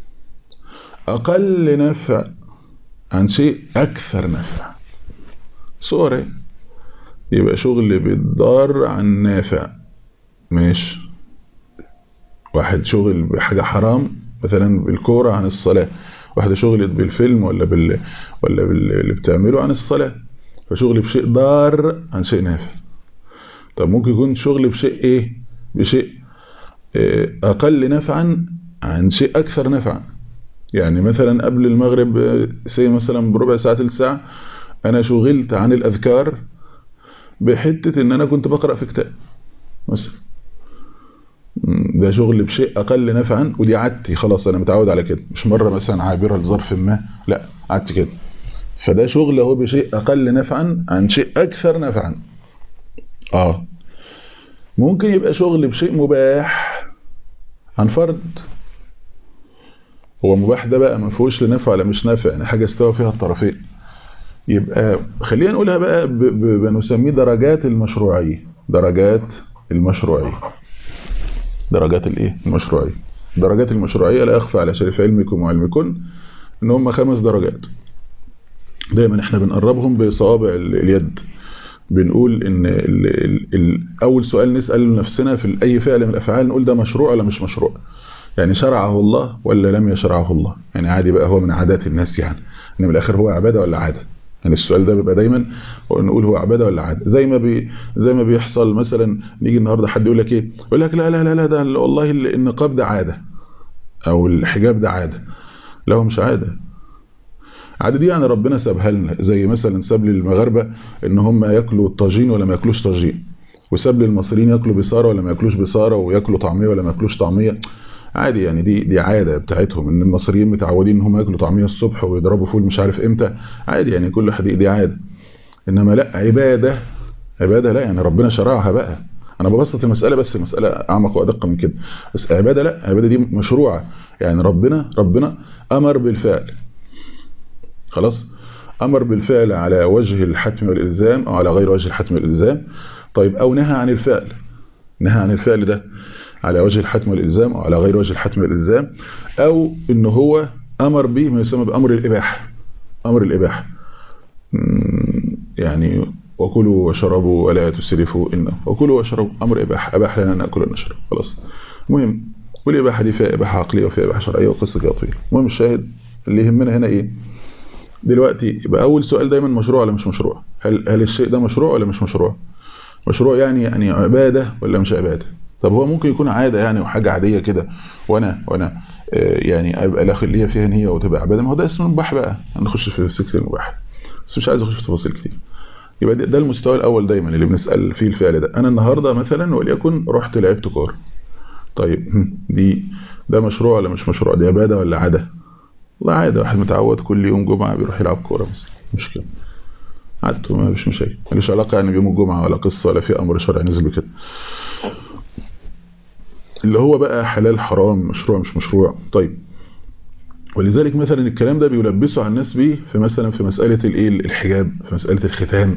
أقل نفع عن شيء أكثر نفع صورة يبقى شغل بالضار عن نافع ماشي واحد شغل بحاجة حرام مثلا بالكورة عن الصلاة واحدة شغلت بالفيلم ولا بال ولا باللي بتعمله عن الصلاة فشغل بشيء ضار عن شيء نافع طب ممكن يكون شغل بشيء ايه بشيء إيه اقل نفعا عن شيء اكثر نفعا يعني مثلا قبل المغرب سي مثلا بربع ساعة ثلث ساعة انا شغلت عن الاذكار بحتة ان انا كنت بقرأ في كتاب مثلا ده شغل بشيء اقل نفعا ودي عادتي خلاص انا متعود على كده مش مرة مثلا عابرة لظرف ما لا عادتي كده فده شغل هو بشيء اقل نفعا عن شيء اكثر نفعا اه ممكن يبقى شغل بشيء مباح عن فرض هو مباح ده بقى ما فيهوش لنفع ولا مش نافع يعني حاجه استوى فيها الطرفين يبقى خلينا نقولها بقى بنسميه درجات المشروعيه درجات المشروعيه درجات الايه المشروعيه درجات المشروعيه لا اخفى على شريف علمكم وعلمكن ان هم خمس درجات دايما احنا بنقربهم بصوابع اليد بنقول ان ال ال ال اول سؤال نسال نفسنا في اي فعل من الافعال نقول ده مشروع ولا مش مشروع يعني شرعه الله ولا لم يشرعه الله يعني عادي بقى هو من عادات الناس يعني ان من الاخر هو عباده ولا عاده يعني السؤال ده بيبقى دايما نقول هو عباده ولا عاده زي ما بي زي ما بيحصل مثلا نيجي النهارده حد يقول لك ايه يقول لك لا لا لا لا ده والله النقاب ده عاده او الحجاب ده عاده لا هو مش عاده عادة دي يعني ربنا سابها لنا زي مثلا ساب للمغاربة ان هم ياكلوا الطاجين ولا ما ياكلوش طاجين وساب للمصريين ياكلوا بصاره ولا ما ياكلوش بصاره وياكلوا طعميه ولا ما ياكلوش طعميه عادي يعني دي دي عاده بتاعتهم ان المصريين متعودين ان هم ياكلوا طعميه الصبح ويضربوا فول مش عارف امتى عادي يعني كل حد دي عاده انما لا عباده عباده لا يعني ربنا شرعها بقى انا ببسط المساله بس المساله اعمق وادق من كده بس عباده لا عباده دي مشروعه يعني ربنا ربنا امر بالفعل خلاص امر بالفعل على وجه الحتم والالزام او على غير وجه الحتم والالزام طيب او نهى عن الفعل نهى عن الفعل ده على وجه الحتم والالزام او على غير وجه الحتم والالزام او ان هو امر به ما يسمى بامر الاباحه امر الاباحه يعني وكلوا وشربوا ولا تسرفوا انه وكلوا وشربوا امر اباحه اباح لنا ناكل ونشرب خلاص المهم والإباحة دي فيها إباحة عقلية وفيها إباحة شرعية وقصة كده طويلة المهم الشاهد اللي يهمنا هنا إيه دلوقتي يبقى أول سؤال دايما مشروع ولا مش مشروع هل, هل الشيء ده مشروع ولا مش مشروع مشروع يعني يعني عبادة ولا مش عبادة طب هو ممكن يكون عادة يعني وحاجة عادية كده وأنا وأنا يعني أبقى لا خلية فيها نية وتبقى عبادة ما هو ده اسمه مباح بقى هنخش في سكة المباح بس مش عايز أخش في تفاصيل كتير يبقى ده المستوى الأول دايما اللي بنسأل فيه الفعل ده أنا النهاردة مثلا وليكن رحت لعبت كورة طيب دي ده مشروع ولا مش مشروع دي عبادة ولا عادة والله عادة واحد متعود كل يوم جمعة بيروح يلعب كورة مثلا مشكلة عادته ما فيش مشاكل ملوش علاقة يعني بيوم الجمعة ولا قصة ولا في أمر شرعي نزل بكده اللي هو بقى حلال حرام مشروع مش مشروع طيب ولذلك مثلا الكلام ده بيلبسوا على الناس بيه في مثلا في مسألة الايه الحجاب في مسألة الختان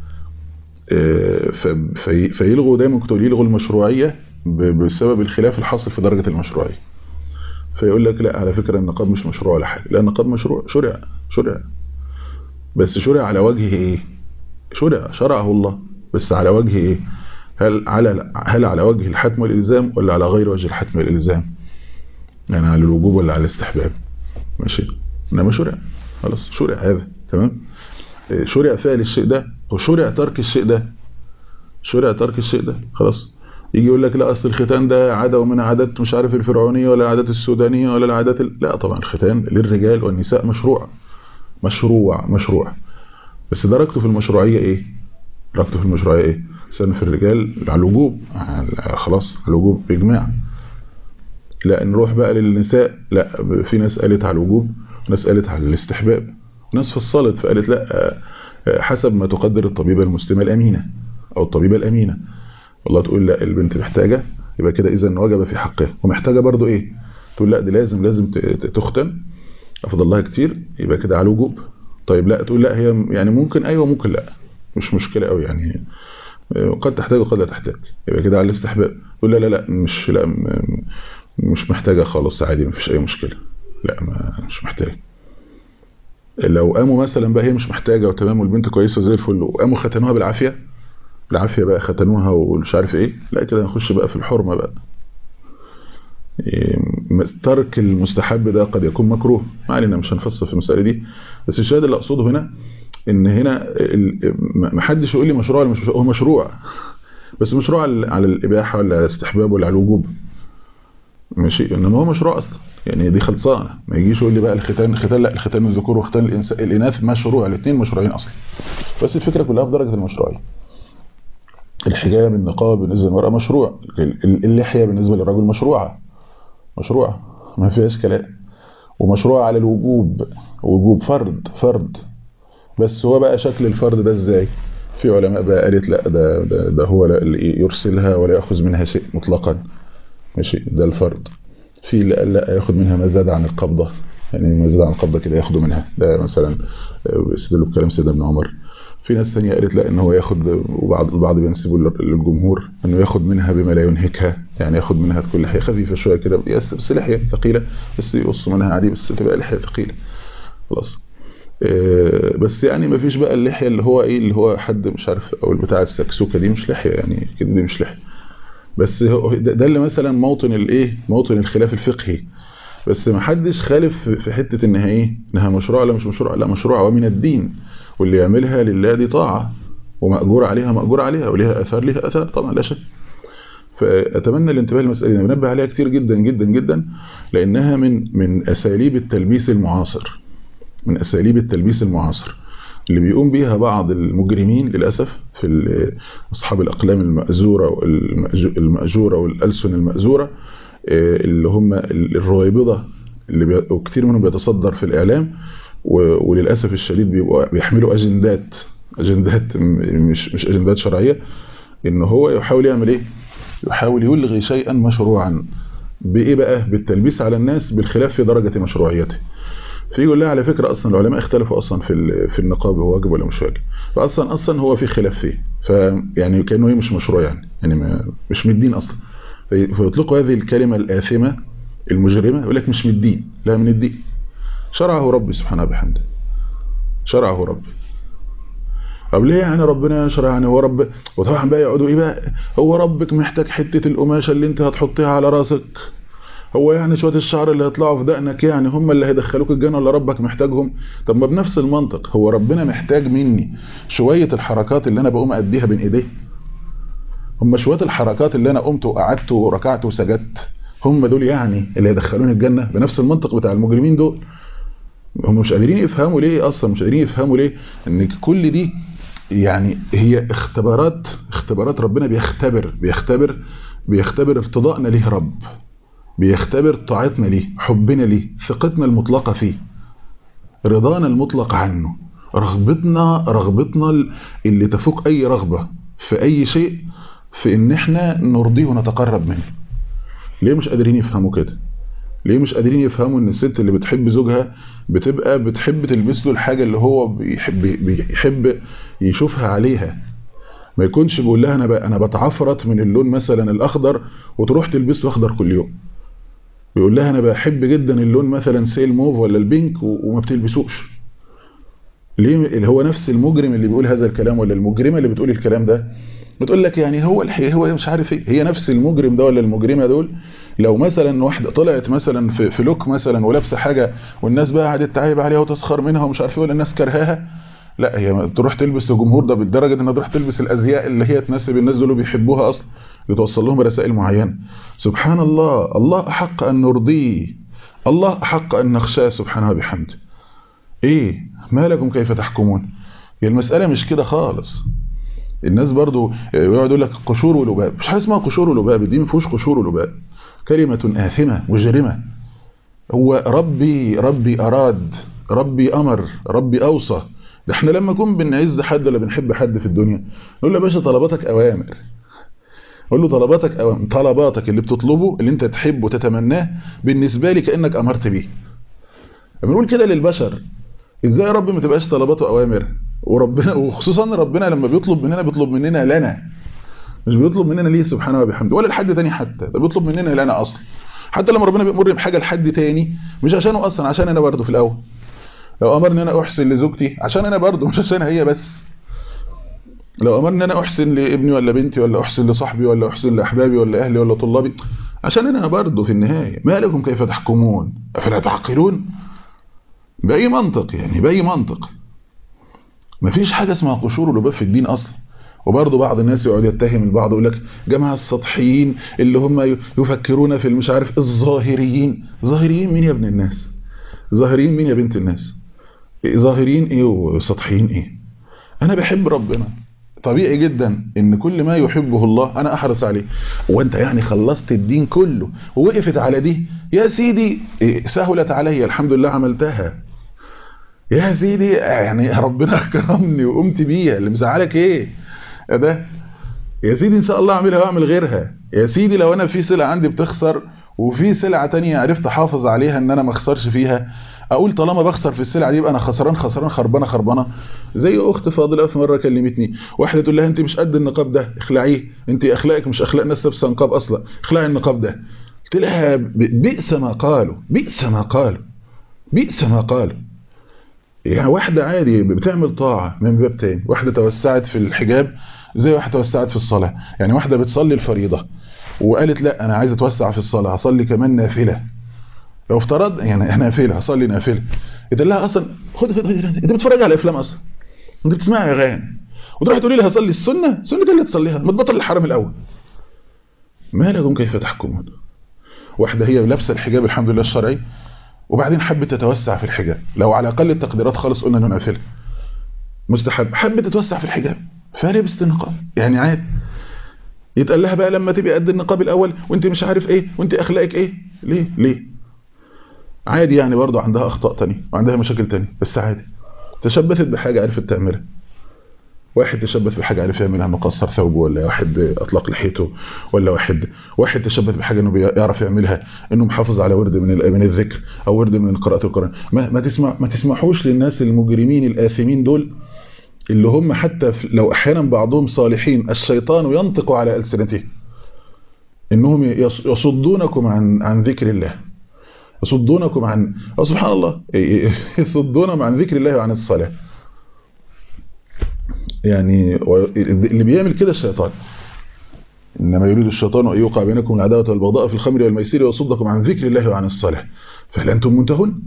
في فيلغوا دايما كنتوا يلغوا المشروعية بسبب الخلاف الحاصل في درجة المشروعية فيقول لك لا على فكرة النقاب مش مشروع ولا حاجة لا النقاب مشروع شرع شرع بس شرع على وجه ايه شرع شرعه الله بس على وجه ايه هل على هل على وجه الحتم والالزام ولا على غير وجه الحتم والالزام يعني على الوجوب ولا على الاستحباب ماشي انما شرع خلاص شرع هذا تمام شرع فعل الشيء ده وشرع ترك الشيء ده شرع ترك الشيء ده خلاص يجي يقول لك لا اصل الختان ده عاده ومن عادات مش عارف الفرعونيه ولا العادات السودانيه ولا العادات ال... لا طبعا الختان للرجال والنساء مشروع مشروع مشروع بس درجته في المشروعيه ايه درجته في المشروعيه ايه سن في الرجال على الوجوب خلاص على الوجوب باجماع لا نروح بقى للنساء لا في ناس قالت على الوجوب وناس قالت على الاستحباب وناس فصلت فقالت لا حسب ما تقدر الطبيبه المسلمه الامينه او الطبيبه الامينه والله تقول لا البنت محتاجة يبقى كده إذا وجب في حقها ومحتاجة برضو إيه تقول لا دي لازم لازم تختن أفضل الله كتير يبقى كده على الوجوب طيب لا تقول لا هي يعني ممكن أيوة ممكن لا مش مشكلة قوي يعني قد تحتاج وقد لا تحتاج يبقى كده على الاستحباب تقول لا لا لا مش لا مش محتاجة خالص عادي مفيش أي مشكلة لا ما مش محتاج لو قاموا مثلا بقى هي مش محتاجة وتمام والبنت كويسة زي الفل وقاموا ختنوها بالعافية العافية بقى ختنوها ومش عارف ايه لا كده نخش بقى في الحرمة بقى ترك المستحب ده قد يكون مكروه ما علينا مش هنفصل في المسألة دي بس الشاهد اللي اقصده هنا ان هنا ما حدش يقول لي مشروع ولا مش مشروع هو مشروع بس مشروع على الاباحه ولا على الاستحباب ولا على الوجوب ماشي انما هو مشروع اصلا يعني دي خلصانه ما يجيش يقول لي بقى الختان الختان لا الختان الذكور وختان الاناث مشروع الاثنين مشروعين اصلا بس الفكره كلها في درجه المشروعيه الحجاب النقاب بالنسبه للمراه مشروع اللحيه بالنسبه للرجل مشروعه مشروعه ما فيهاش كلام ومشروع على الوجوب وجوب فرض فرض بس هو بقى شكل الفرض ده ازاي في علماء بقى قالت لا ده ده, ده هو اللي يرسلها ولا ياخذ منها شيء مطلقا ماشي ده الفرض في اللي قال لا ياخذ منها ما زاد عن القبضه يعني ما زاد عن القبضه كده ياخده منها ده مثلا استدلوا بكلام سيدنا ابن عمر في ناس ثانيه قالت لا ان هو ياخد وبعض البعض بينسبوا للجمهور انه ياخد منها بما لا ينهكها يعني ياخد منها تكون لحيه خفيفه شويه كده بس لحيه ثقيله بس يقص منها عادي بس تبقى لحيه ثقيله خلاص بس يعني ما فيش بقى اللحيه اللي هو ايه اللي هو حد مش عارف او بتاع السكسوكه دي مش لحيه يعني كده دي مش لحيه بس ده اللي مثلا موطن الايه موطن الخلاف الفقهي بس ما حدش خالف في حته انها ايه انها مشروع ولا مش مشروع لا مشروع ومن الدين واللي يعملها لله دي طاعه ومأجور عليها مأجور عليها وليها اثار ليها اثار طبعا لا شك فاتمنى الانتباه للمساله دي بنبه عليها كتير جدا جدا جدا لانها من من اساليب التلبيس المعاصر من اساليب التلبيس المعاصر اللي بيقوم بيها بعض المجرمين للاسف في اصحاب الاقلام المأزوره والمأجوره والالسن المأزوره اللي هم الرويبضه اللي بي... وكتير منهم بيتصدر في الاعلام و... وللاسف الشديد بيبقوا بيحملوا اجندات اجندات مش مش اجندات شرعيه ان هو يحاول يعمل ايه يحاول يلغي شيئا مشروعا بايه بقى بالتلبيس على الناس بالخلاف في درجه مشروعيته في يقول لها على فكرة أصلا العلماء اختلفوا أصلا في في النقاب هو واجب ولا مش واجب فأصلا أصلا هو في خلاف فيه فيعني كأنه هي مش مشروع يعني يعني ما مش من الدين أصلا فيطلقوا هذه الكلمة الآثمة المجرمة يقول لك مش من الدين لا من الدين شرعه ربي سبحانه بحمده شرعه ربي طب ليه يعني ربنا يشرع يعني هو رب وطبعا بقى يقعدوا ايه بقى هو ربك محتاج حتة القماشة اللي انت هتحطيها على راسك هو يعني شويه الشعر اللي هيطلعوا في دقنك يعني هم اللي هيدخلوك الجنه ولا ربك محتاجهم طب ما بنفس المنطق هو ربنا محتاج مني شويه الحركات اللي انا بقوم اديها بين ايديه هم شويه الحركات اللي انا قمت وقعدت وركعت وسجدت هم دول يعني اللي هيدخلوني الجنه بنفس المنطق بتاع المجرمين دول هم مش قادرين يفهموا ليه اصلا مش قادرين يفهموا ليه ان كل دي يعني هي اختبارات اختبارات ربنا بيختبر بيختبر بيختبر ارتضائنا ليه رب بيختبر طاعتنا ليه حبنا ليه ثقتنا المطلقة فيه رضانا المطلق عنه رغبتنا رغبتنا اللي تفوق اي رغبة في اي شيء في ان احنا نرضيه ونتقرب منه ليه مش قادرين يفهموا كده ليه مش قادرين يفهموا ان الست اللي بتحب زوجها بتبقى بتحب تلبس له الحاجة اللي هو بيحب, بيحب يشوفها عليها ما يكونش بيقول لها انا بقى انا بتعفرت من اللون مثلا الاخضر وتروح تلبس له اخضر كل يوم بيقول لها انا بحب جدا اللون مثلا سيل موف ولا البينك وما بتلبسوش ليه اللي هو نفس المجرم اللي بيقول هذا الكلام ولا المجرمه اللي بتقول الكلام ده بتقول لك يعني هو هو مش عارف ايه هي نفس المجرم ده ولا المجرمه دول لو مثلا واحده طلعت مثلا في, في لوك مثلا ولابسه حاجه والناس بقى قعدت تعيب عليها وتسخر منها ومش عارف ايه ولا الناس كرهاها لا هي تروح تلبس للجمهور ده بالدرجه انها تروح تلبس الازياء اللي هي تناسب الناس دول بيحبوها اصلا بتوصل لهم رسائل معينه سبحان الله الله احق ان نرضيه الله احق ان نخشاه سبحانه وبحمده ايه ما لكم كيف تحكمون هي المساله مش كده خالص الناس برضو يقعد يقول لك قشور ولباب مش حاجه اسمها قشور ولباب دي ما فيهوش قشور ولباب كلمه آثمة مجرمه هو ربي ربي اراد ربي امر ربي اوصى ده احنا لما نكون بنعز حد ولا بنحب حد في الدنيا نقول له يا باشا طلباتك اوامر قول له طلباتك أو طلباتك اللي بتطلبه اللي انت تحبه وتتمناه بالنسبة لي كأنك أمرت بيه بنقول كده للبشر ازاي يا رب ما تبقاش طلباته أوامر وربنا وخصوصا ربنا لما بيطلب مننا بيطلب مننا لنا مش بيطلب مننا ليه سبحانه وبحمده ولا لحد تاني حتى ده بيطلب مننا لنا أصلا حتى لما ربنا بيأمر بحاجة لحد تاني مش عشانه أصلا عشان أنا برضه في الأول لو أمرني أنا أحسن لزوجتي عشان أنا برضه مش عشان هي بس لو امرني انا احسن لابني ولا بنتي ولا احسن لصاحبي ولا احسن لاحبابي ولا اهلي ولا طلابي عشان انا برضه في النهايه ما لكم كيف تحكمون افلا تعقلون باي منطق يعني باي منطق مفيش حاجه اسمها قشور ولباب في الدين اصلا وبرضه بعض الناس يقعد يتهم البعض يقول لك جماعه السطحيين اللي هم يفكرون في مش عارف الظاهريين ظاهريين مين يا ابن الناس ظاهريين مين يا بنت الناس ظاهريين ايه وسطحيين ايه انا بحب ربنا طبيعي جدا ان كل ما يحبه الله انا احرص عليه وانت يعني خلصت الدين كله ووقفت على دي يا سيدي سهلت علي الحمد لله عملتها يا سيدي يعني ربنا اكرمني وقمت بيها اللي مزعلك ايه ده يا سيدي ان شاء الله اعملها واعمل غيرها يا سيدي لو انا في سلعه عندي بتخسر وفي سلعه تانية عرفت احافظ عليها ان انا ما اخسرش فيها اقول طالما بخسر في السلعه دي يبقى انا خسران خسران خربانه خربانه زي اخت فاضله في مره كلمتني واحده تقول لها انت مش قد النقاب ده اخلعيه انت اخلاقك مش اخلاق ناس لابسه نقاب اصلا اخلعي النقاب ده قلت لها بئس ما قالوا بئس ما قالوا بئس ما قالوا يعني واحده عادي بتعمل طاعه من باب تاني واحده توسعت في الحجاب زي واحده توسعت في الصلاه يعني واحده بتصلي الفريضه وقالت لا انا عايزه اتوسع في الصلاه هصلي كمان نافله لو افترض يعني نافله هصلي نافله يقول لها اصلا خد خد خد انت بتتفرج على افلام اصلا انت بتسمعي اغاني وتروح تقولي لي هصلي السنه سنه اللي تصليها ما تبطل الحرام الاول ما لكم كيف تحكمون واحده هي لابسه الحجاب الحمد لله الشرعي وبعدين حبت تتوسع في الحجاب لو على اقل التقديرات خالص قلنا انه نافله مستحب حبت تتوسع في الحجاب فلبست النقاب يعني عادي يتقال لها بقى لما تبقى قد النقاب الاول وانت مش عارف ايه وانت اخلاقك ايه ليه ليه عادي يعني برضه عندها اخطاء تانية وعندها مشاكل تانية بس عادي تشبثت بحاجة عرفت تعملها واحد تشبث بحاجة عرف يعملها انه قصر ثوبه ولا واحد اطلق لحيته ولا واحد واحد تشبث بحاجة انه بيعرف يعملها انه محافظ على ورد من من الذكر او ورد من قراءة القرآن ما, ما تسمع ما تسمحوش للناس المجرمين الآثمين دول اللي هم حتى لو احيانا بعضهم صالحين الشيطان ينطق على ألسنتهم انهم يصدونكم عن عن ذكر الله يصدونكم عن أو سبحان الله يصدونهم عن ذكر الله وعن الصلاة يعني اللي بيعمل كده الشيطان انما يريد الشيطان ان يوقع بينكم العداوه والبغضاء في الخمر والميسر ويصدكم عن ذكر الله وعن الصلاه فهل انتم منتهون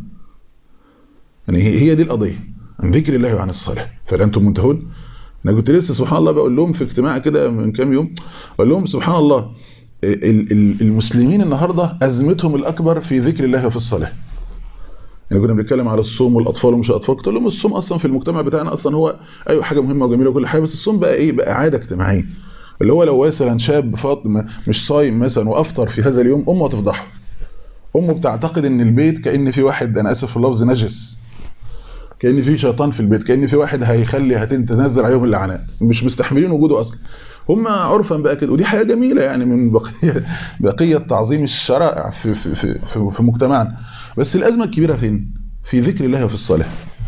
يعني هي دي القضيه عن ذكر الله وعن الصلاه فهل انتم منتهون انا كنت لسه سبحان الله بقول لهم في اجتماع كده من كام يوم اقول لهم سبحان الله المسلمين النهارده ازمتهم الاكبر في ذكر الله وفي الصلاه يعني كنا بنتكلم على الصوم والاطفال ومش اطفال قلت لهم الصوم اصلا في المجتمع بتاعنا اصلا هو ايوه حاجه مهمه وجميله وكل حاجه بس الصوم بقى ايه بقى عاده اجتماعيه اللي هو لو مثلا شاب فاطمه مش صايم مثلا وافطر في هذا اليوم امه هتفضحه امه بتعتقد ان البيت كان في واحد انا اسف في اللفظ نجس كان في شيطان في البيت كان في واحد هيخلي هتنزل عليهم اللعنات مش مستحملين وجوده اصلا هم عرفا بقى كده ودي حاجه جميله يعني من بقيه بقيه تعظيم الشرائع في في في في, في مجتمعنا بس الازمه الكبيره فين في ذكر الله وفي الصلاه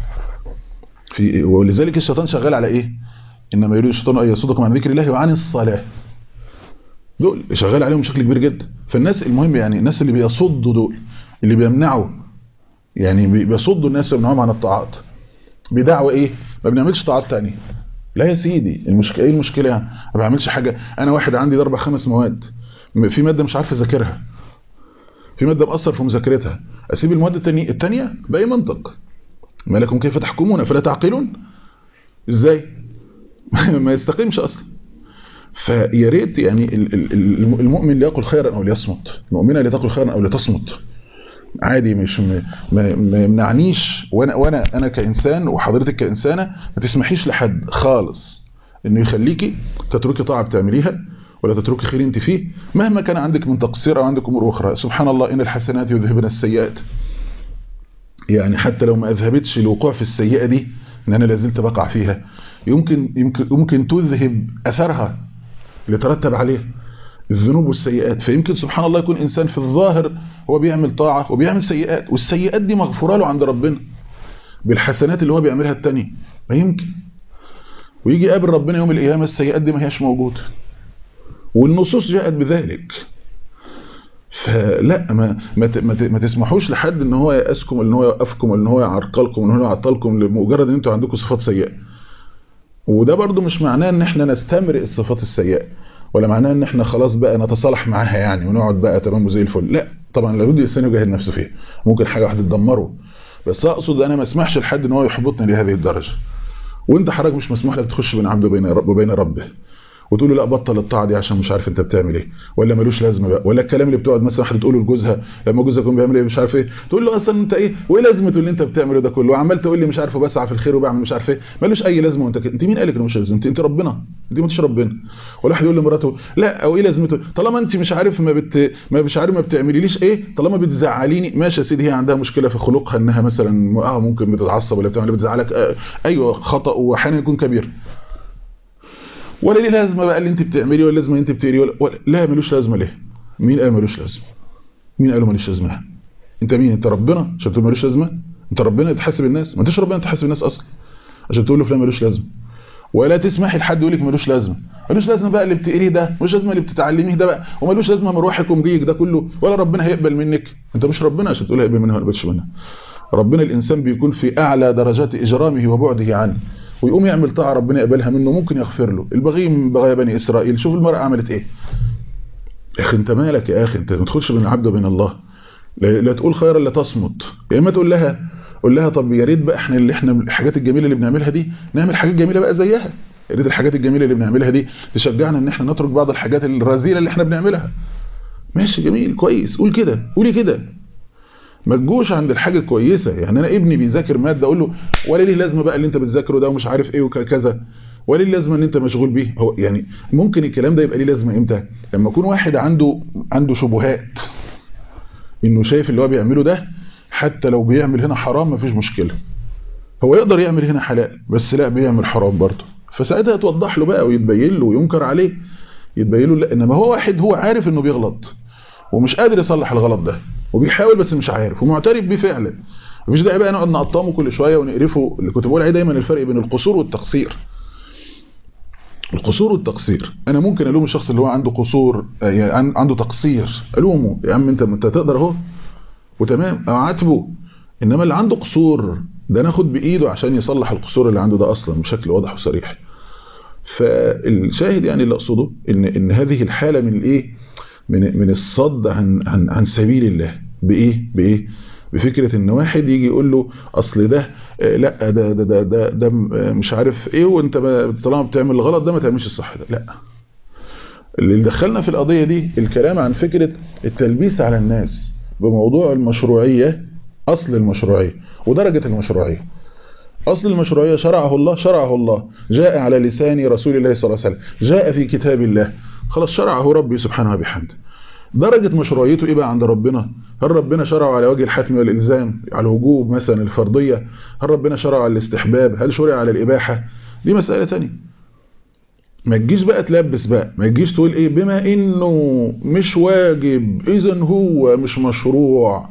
في ولذلك الشيطان شغال على ايه انما يريد الشيطان ان يصدكم عن ذكر الله وعن الصلاه دول شغال عليهم بشكل كبير جدا فالناس المهم يعني الناس اللي بيصدوا دول اللي بيمنعوا يعني بيصدوا الناس ويمنعوهم عن الطاعات بدعوه ايه ما بنعملش طاعات تانية لا يا سيدي المشكله ايه المشكله يعني ما بعملش حاجه انا واحد عندي اربع خمس مواد في ماده مش عارف اذاكرها في ماده مقصر في مذاكرتها اسيب المواد الثانيه الثانيه باي منطق ما لكم كيف تحكمون فلا تعقلون ازاي ما يستقيمش اصلا فيا ريت يعني المؤمن ليقل خيرا او ليصمت المؤمنه لتقل خيرا او لتصمت عادي مش ما يمنعنيش وانا وانا انا كانسان وحضرتك كانسانه ما تسمحيش لحد خالص انه يخليكي تتركي طاعه بتعمليها ولا تتركي خير انت فيه مهما كان عندك من تقصير او عندك امور اخرى سبحان الله ان الحسنات يذهبن السيئات يعني حتى لو ما اذهبتش الوقوع في السيئه دي ان انا لازلت بقع فيها يمكن يمكن ممكن تذهب اثرها اللي ترتب عليه الذنوب والسيئات فيمكن سبحان الله يكون انسان في الظاهر هو بيعمل طاعه وبيعمل سيئات والسيئات دي مغفوره له عند ربنا بالحسنات اللي هو بيعملها التانية ما يمكن ويجي يقابل ربنا يوم القيامه السيئات دي ما هياش موجوده والنصوص جاءت بذلك فلا ما ما ما تسمحوش لحد ان هو يأسكم ان هو يوقفكم ان هو يعرقلكم ان هو يعطلكم لمجرد ان انتوا عندكم صفات سيئه وده برضو مش معناه ان احنا نستمرئ الصفات السيئه ولا معناه ان احنا خلاص بقى نتصالح معاها يعني ونقعد بقى تمام وزي الفل لا طبعا لابد الانسان يجاهد نفسه فيها ممكن حاجه واحده تدمره بس اقصد انا ما اسمحش لحد ان هو يحبطني لهذه الدرجه وانت حضرتك مش مسموح لك تخش بين عبد وبين رب وبين ربه وتقول له لا بطل الطاعه دي عشان مش عارف انت بتعمل ايه ولا ملوش لازمه بقى ولا الكلام اللي بتقعد مثلا واحده تقوله لجوزها لما جوزها يكون بيعمل ايه مش عارف ايه تقول له اصلا انت ايه وايه لازمته اللي انت بتعمله ده كله وعمال تقول لي مش عارف بسعى في الخير وبعمل مش عارف ايه ملوش اي لازمه وانت انت مين قالك انه مش لازم انت, انت ربنا انت ما ربنا ولا واحد يقول لمراته لا او ايه لازمته طالما انت مش عارف ما بت ما مش عارف ما بتعمليليش ايه طالما بتزعليني ماشي يا سيدي هي عندها مشكله في خلقها انها مثلا اه ممكن بتتعصب ولا بتعمل بتزعلك آه ايوه خطا واحيانا يكون كبير ولا ليه لازمه بقى اللي انت بتعمليه ولا لازمه انت بتقري ولا, ولا لا ملوش لازمه ليه مين قال ملوش لازمه مين قال ملوش لازمه انت مين انت ربنا عشان تقول ملوش لازمه انت ربنا تحاسب الناس ما انتش ربنا تحاسب الناس اصلا عشان تقول له فلان ملوش لازمه ولا تسمحي لحد يقول لك ملوش لازمه ملوش لازمه بقى اللي بتقريه ده ملوش لازمه اللي بتتعلميه ده بقى وملوش لازمه مروحك ومجيك ده كله ولا ربنا هيقبل منك انت مش ربنا عشان تقول هيقبل منها ولا يقبلش منها ربنا الانسان بيكون في اعلى درجات اجرامه وبعده عنه ويقوم يعمل طاعه ربنا يقبلها منه ممكن يغفر له البغي من بغايا بني اسرائيل شوف المرأة عملت ايه يا اخي انت مالك يا اخي انت ما تدخلش بين العبد وبين الله لا, لا تقول خيرا لا تصمت يا اما تقول لها قول لها طب يا ريت بقى احنا اللي احنا الحاجات الجميله اللي بنعملها دي نعمل حاجات جميله بقى زيها يا ريت الحاجات الجميله اللي بنعملها دي تشجعنا ان احنا نترك بعض الحاجات الرذيله اللي احنا بنعملها ماشي جميل كويس قول كده قولي كده ما تجوش عند الحاجه الكويسه يعني انا ابني بيذاكر ماده اقول له ولا ليه لازمه بقى اللي انت بتذاكره ده ومش عارف ايه وكذا ولا ليه لازمه ان انت مشغول بيه هو يعني ممكن الكلام ده يبقى ليه لازمه امتى لما يكون واحد عنده عنده شبهات انه شايف اللي هو بيعمله ده حتى لو بيعمل هنا حرام مفيش مشكله هو يقدر يعمل هنا حلال بس لا بيعمل حرام برضه فساعتها توضح له بقى ويتبين له وينكر عليه يتبين له لا انما هو واحد هو عارف انه بيغلط ومش قادر يصلح الغلط ده وبيحاول بس مش عارف ومعترف بيه فعلا مفيش داعي بقى نقعد نقطمه كل شويه ونقرفه اللي كنت بقول عليه دايما الفرق بين القصور والتقصير القصور والتقصير انا ممكن الوم الشخص اللي هو عنده قصور يعني عنده تقصير الومه يا عم انت انت تقدر اهو وتمام اعاتبه انما اللي عنده قصور ده ناخد بايده عشان يصلح القصور اللي عنده ده اصلا بشكل واضح وصريح فالشاهد يعني اللي اقصده ان ان هذه الحاله من الايه من من الصد عن عن عن سبيل الله بايه بايه بفكره ان واحد يجي يقول له اصل ده لا ده ده ده ده, ده مش عارف ايه وانت طالما بتعمل غلط ده ما تعملش الصح ده لا اللي دخلنا في القضيه دي الكلام عن فكره التلبيس على الناس بموضوع المشروعيه اصل المشروعيه ودرجه المشروعيه أصل المشروعية شرعه الله شرعه الله جاء على لسان رسول الله صلى الله عليه وسلم جاء في كتاب الله خلاص شرعه ربي سبحانه وبحمده درجة مشروعيته إيه بقى عند ربنا هل ربنا شرعه على وجه الحتم والإلزام على الوجوب مثلا الفرضية هل ربنا شرعه على الاستحباب هل شرع على الإباحة دي مسألة تانية ما تجيش بقى تلبس بقى ما تجيش تقول ايه بما انه مش واجب اذا هو مش مشروع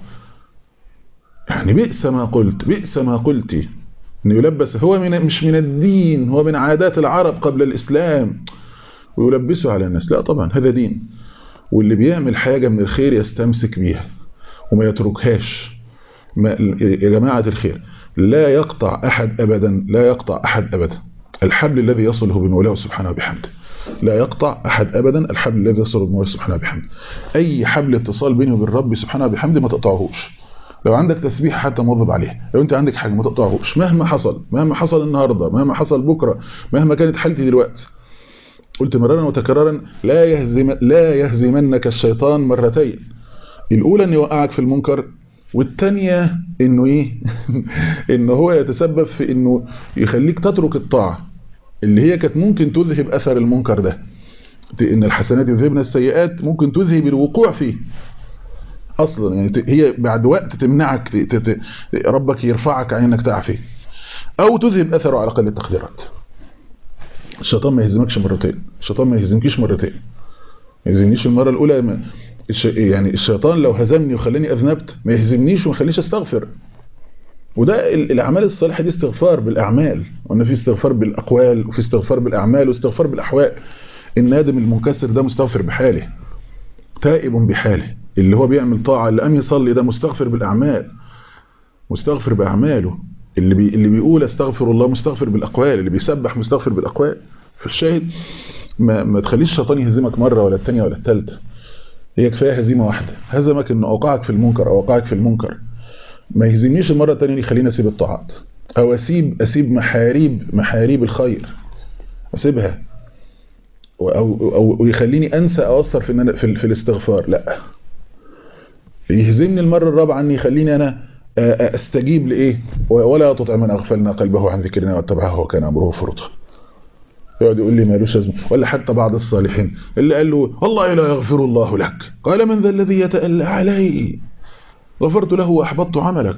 يعني بئس ما قلت بئس ما قلتي ان يلبس هو من مش من الدين هو من عادات العرب قبل الإسلام ويلبسه على الناس لا طبعا هذا دين واللي بيعمل حاجة من الخير يستمسك بيها وما يتركهاش ما يا جماعة الخير لا يقطع أحد أبدا لا يقطع أحد أبدا الحبل الذي يصله بمولاه سبحانه وبحمده لا يقطع أحد أبدا الحبل الذي يصله بمولاه سبحانه وبحمده أي حبل اتصال بينه وبين ربي سبحانه وبحمده ما تقطعهوش لو عندك تسبيح حتى مواظب عليه لو انت عندك حاجه ما تقطعهوش مهما حصل مهما حصل النهارده مهما حصل بكره مهما كانت حالتي دلوقتي قلت مرارا وتكرارا لا يهزم لا يهزمنك الشيطان مرتين الاولى انه يوقعك في المنكر والثانيه انه ايه ان هو يتسبب في انه يخليك تترك الطاعه اللي هي كانت ممكن تذهب اثر المنكر ده ان الحسنات يذهبن السيئات ممكن تذهب الوقوع فيه اصلا يعني هي بعد وقت تمنعك ربك يرفعك عن انك تقع فيه او تذهب اثره على اقل التقديرات الشيطان ما يهزمكش مرتين الشيطان ما يهزمكيش مرتين ما يهزمنيش المره الاولى ما يعني الشيطان لو هزمني وخلاني اذنبت ما يهزمنيش وما يخليش استغفر وده الاعمال الصالحه دي استغفار بالاعمال وان في استغفار بالاقوال وفي استغفار بالاعمال واستغفار بالاحوال النادم المنكسر ده مستغفر بحاله تائب بحاله اللي هو بيعمل طاعة اللي قام يصلي ده مستغفر بالأعمال مستغفر بأعماله اللي بي اللي بيقول استغفر الله مستغفر بالأقوال اللي بيسبح مستغفر بالأقوال فالشاهد ما, ما تخليش الشيطان يهزمك مرة ولا الثانية ولا الثالثة هي كفاية هزيمة واحدة هزمك انه اوقعك في المنكر او اوقعك في المنكر ما يهزمنيش المرة الثانية يخليني اسيب الطاعات او اسيب اسيب محاريب محاريب الخير اسيبها او او, أو يخليني انسى اقصر في, في, في الاستغفار لا يهزمني المرة الرابعة ان يخليني انا استجيب لايه ولا تطع من اغفلنا قلبه عن ذكرنا واتبعه وكان امره فرطا يقعد يقول لي مالوش لازمه ولا حتى بعض الصالحين اللي قال له والله لا يغفر الله لك قال من ذا الذي يتألى علي غفرت له واحبطت عملك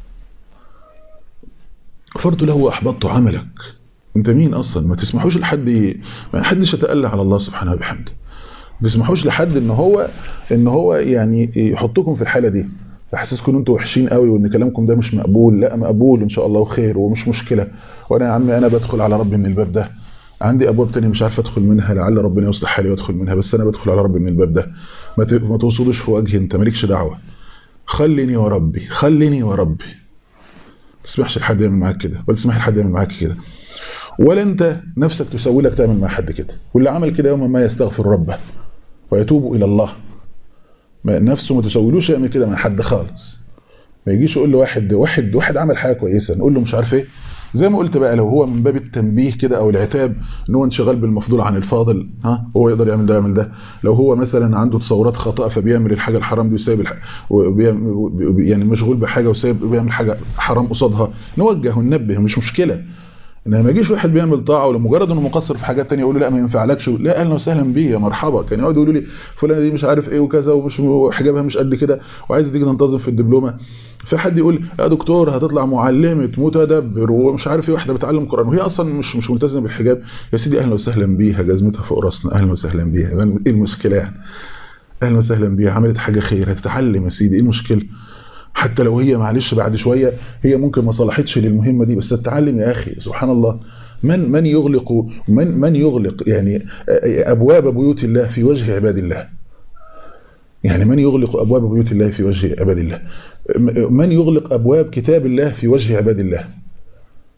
غفرت له واحبطت عملك انت مين اصلا ما تسمحوش لحد ما حدش يتألى على الله سبحانه وبحمده ما تسمحوش لحد ان هو ان هو يعني يحطكم في الحاله دي يحسسكم ان انتوا وحشين قوي وان كلامكم ده مش مقبول لا مقبول ان شاء الله وخير ومش مشكله وانا يا عمي انا بدخل على ربي من الباب ده عندي ابواب تانية مش عارف ادخل منها لعل ربنا يصلح حالي وادخل منها بس انا بدخل على ربي من الباب ده ما ما توصلوش في وجهي انت مالكش دعوه خليني وربي خليني وربي ما تسمحش لحد يعمل معاك كده ولا تسمح لحد يعمل معاك كده ولا انت نفسك تسوي لك تعمل مع حد كده واللي عمل كده يوما ما يستغفر ربه ويتوب الى الله ما نفسه ما تسويلوش يعمل كده مع حد خالص ما يجيش يقول له واحد واحد واحد عمل حاجه كويسه نقول له مش عارف ايه زي ما قلت بقى لو هو من باب التنبيه كده او العتاب ان هو انشغال بالمفضول عن الفاضل ها هو يقدر يعمل ده يعمل ده لو هو مثلا عنده تصورات خاطئه فبيعمل الحاجه الحرام دي وسايب يعني مشغول بحاجه وسايب بيعمل حاجه حرام قصادها نوجه وننبه مش مشكله انما ما يجيش واحد بيعمل طاعه ولمجرد انه مقصر في حاجات ثانيه يقول له لا ما ينفعلكش لا اهلا وسهلا بيه يا مرحبا كان يقعدوا يقولوا لي فلانه دي مش عارف ايه وكذا ومش حجابها مش قد كده وعايزه تيجي تنتظم في الدبلومه فحد يقول يا دكتور هتطلع معلمه متدبر ومش عارف ايه واحده بتعلم قران وهي اصلا مش مش ملتزمه بالحجاب يا سيدي اهلا وسهلا بيها جزمتها فوق راسنا اهلا وسهلا بيها ايه المشكله يعني اهلا وسهلا بيها عملت حاجه خير هتتعلم يا سيدي ايه المشكله حتى لو هي معلش بعد شويه هي ممكن ما صلحتش للمهمه دي بس تتعلم يا اخي سبحان الله من من يغلق من من يغلق يعني ابواب بيوت الله في وجه عباد الله يعني من يغلق ابواب بيوت الله في وجه عباد الله من يغلق ابواب كتاب الله في وجه عباد الله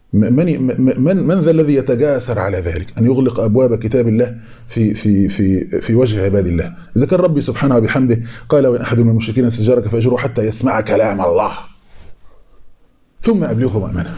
من من من ذا الذي يتجاسر على ذلك أن يغلق أبواب كتاب الله في في في في وجه عباد الله إذا كان ربي سبحانه وبحمده قال وإن أحد من المشركين استجارك فأجره حتى يسمع كلام الله ثم أبلغه مأمنه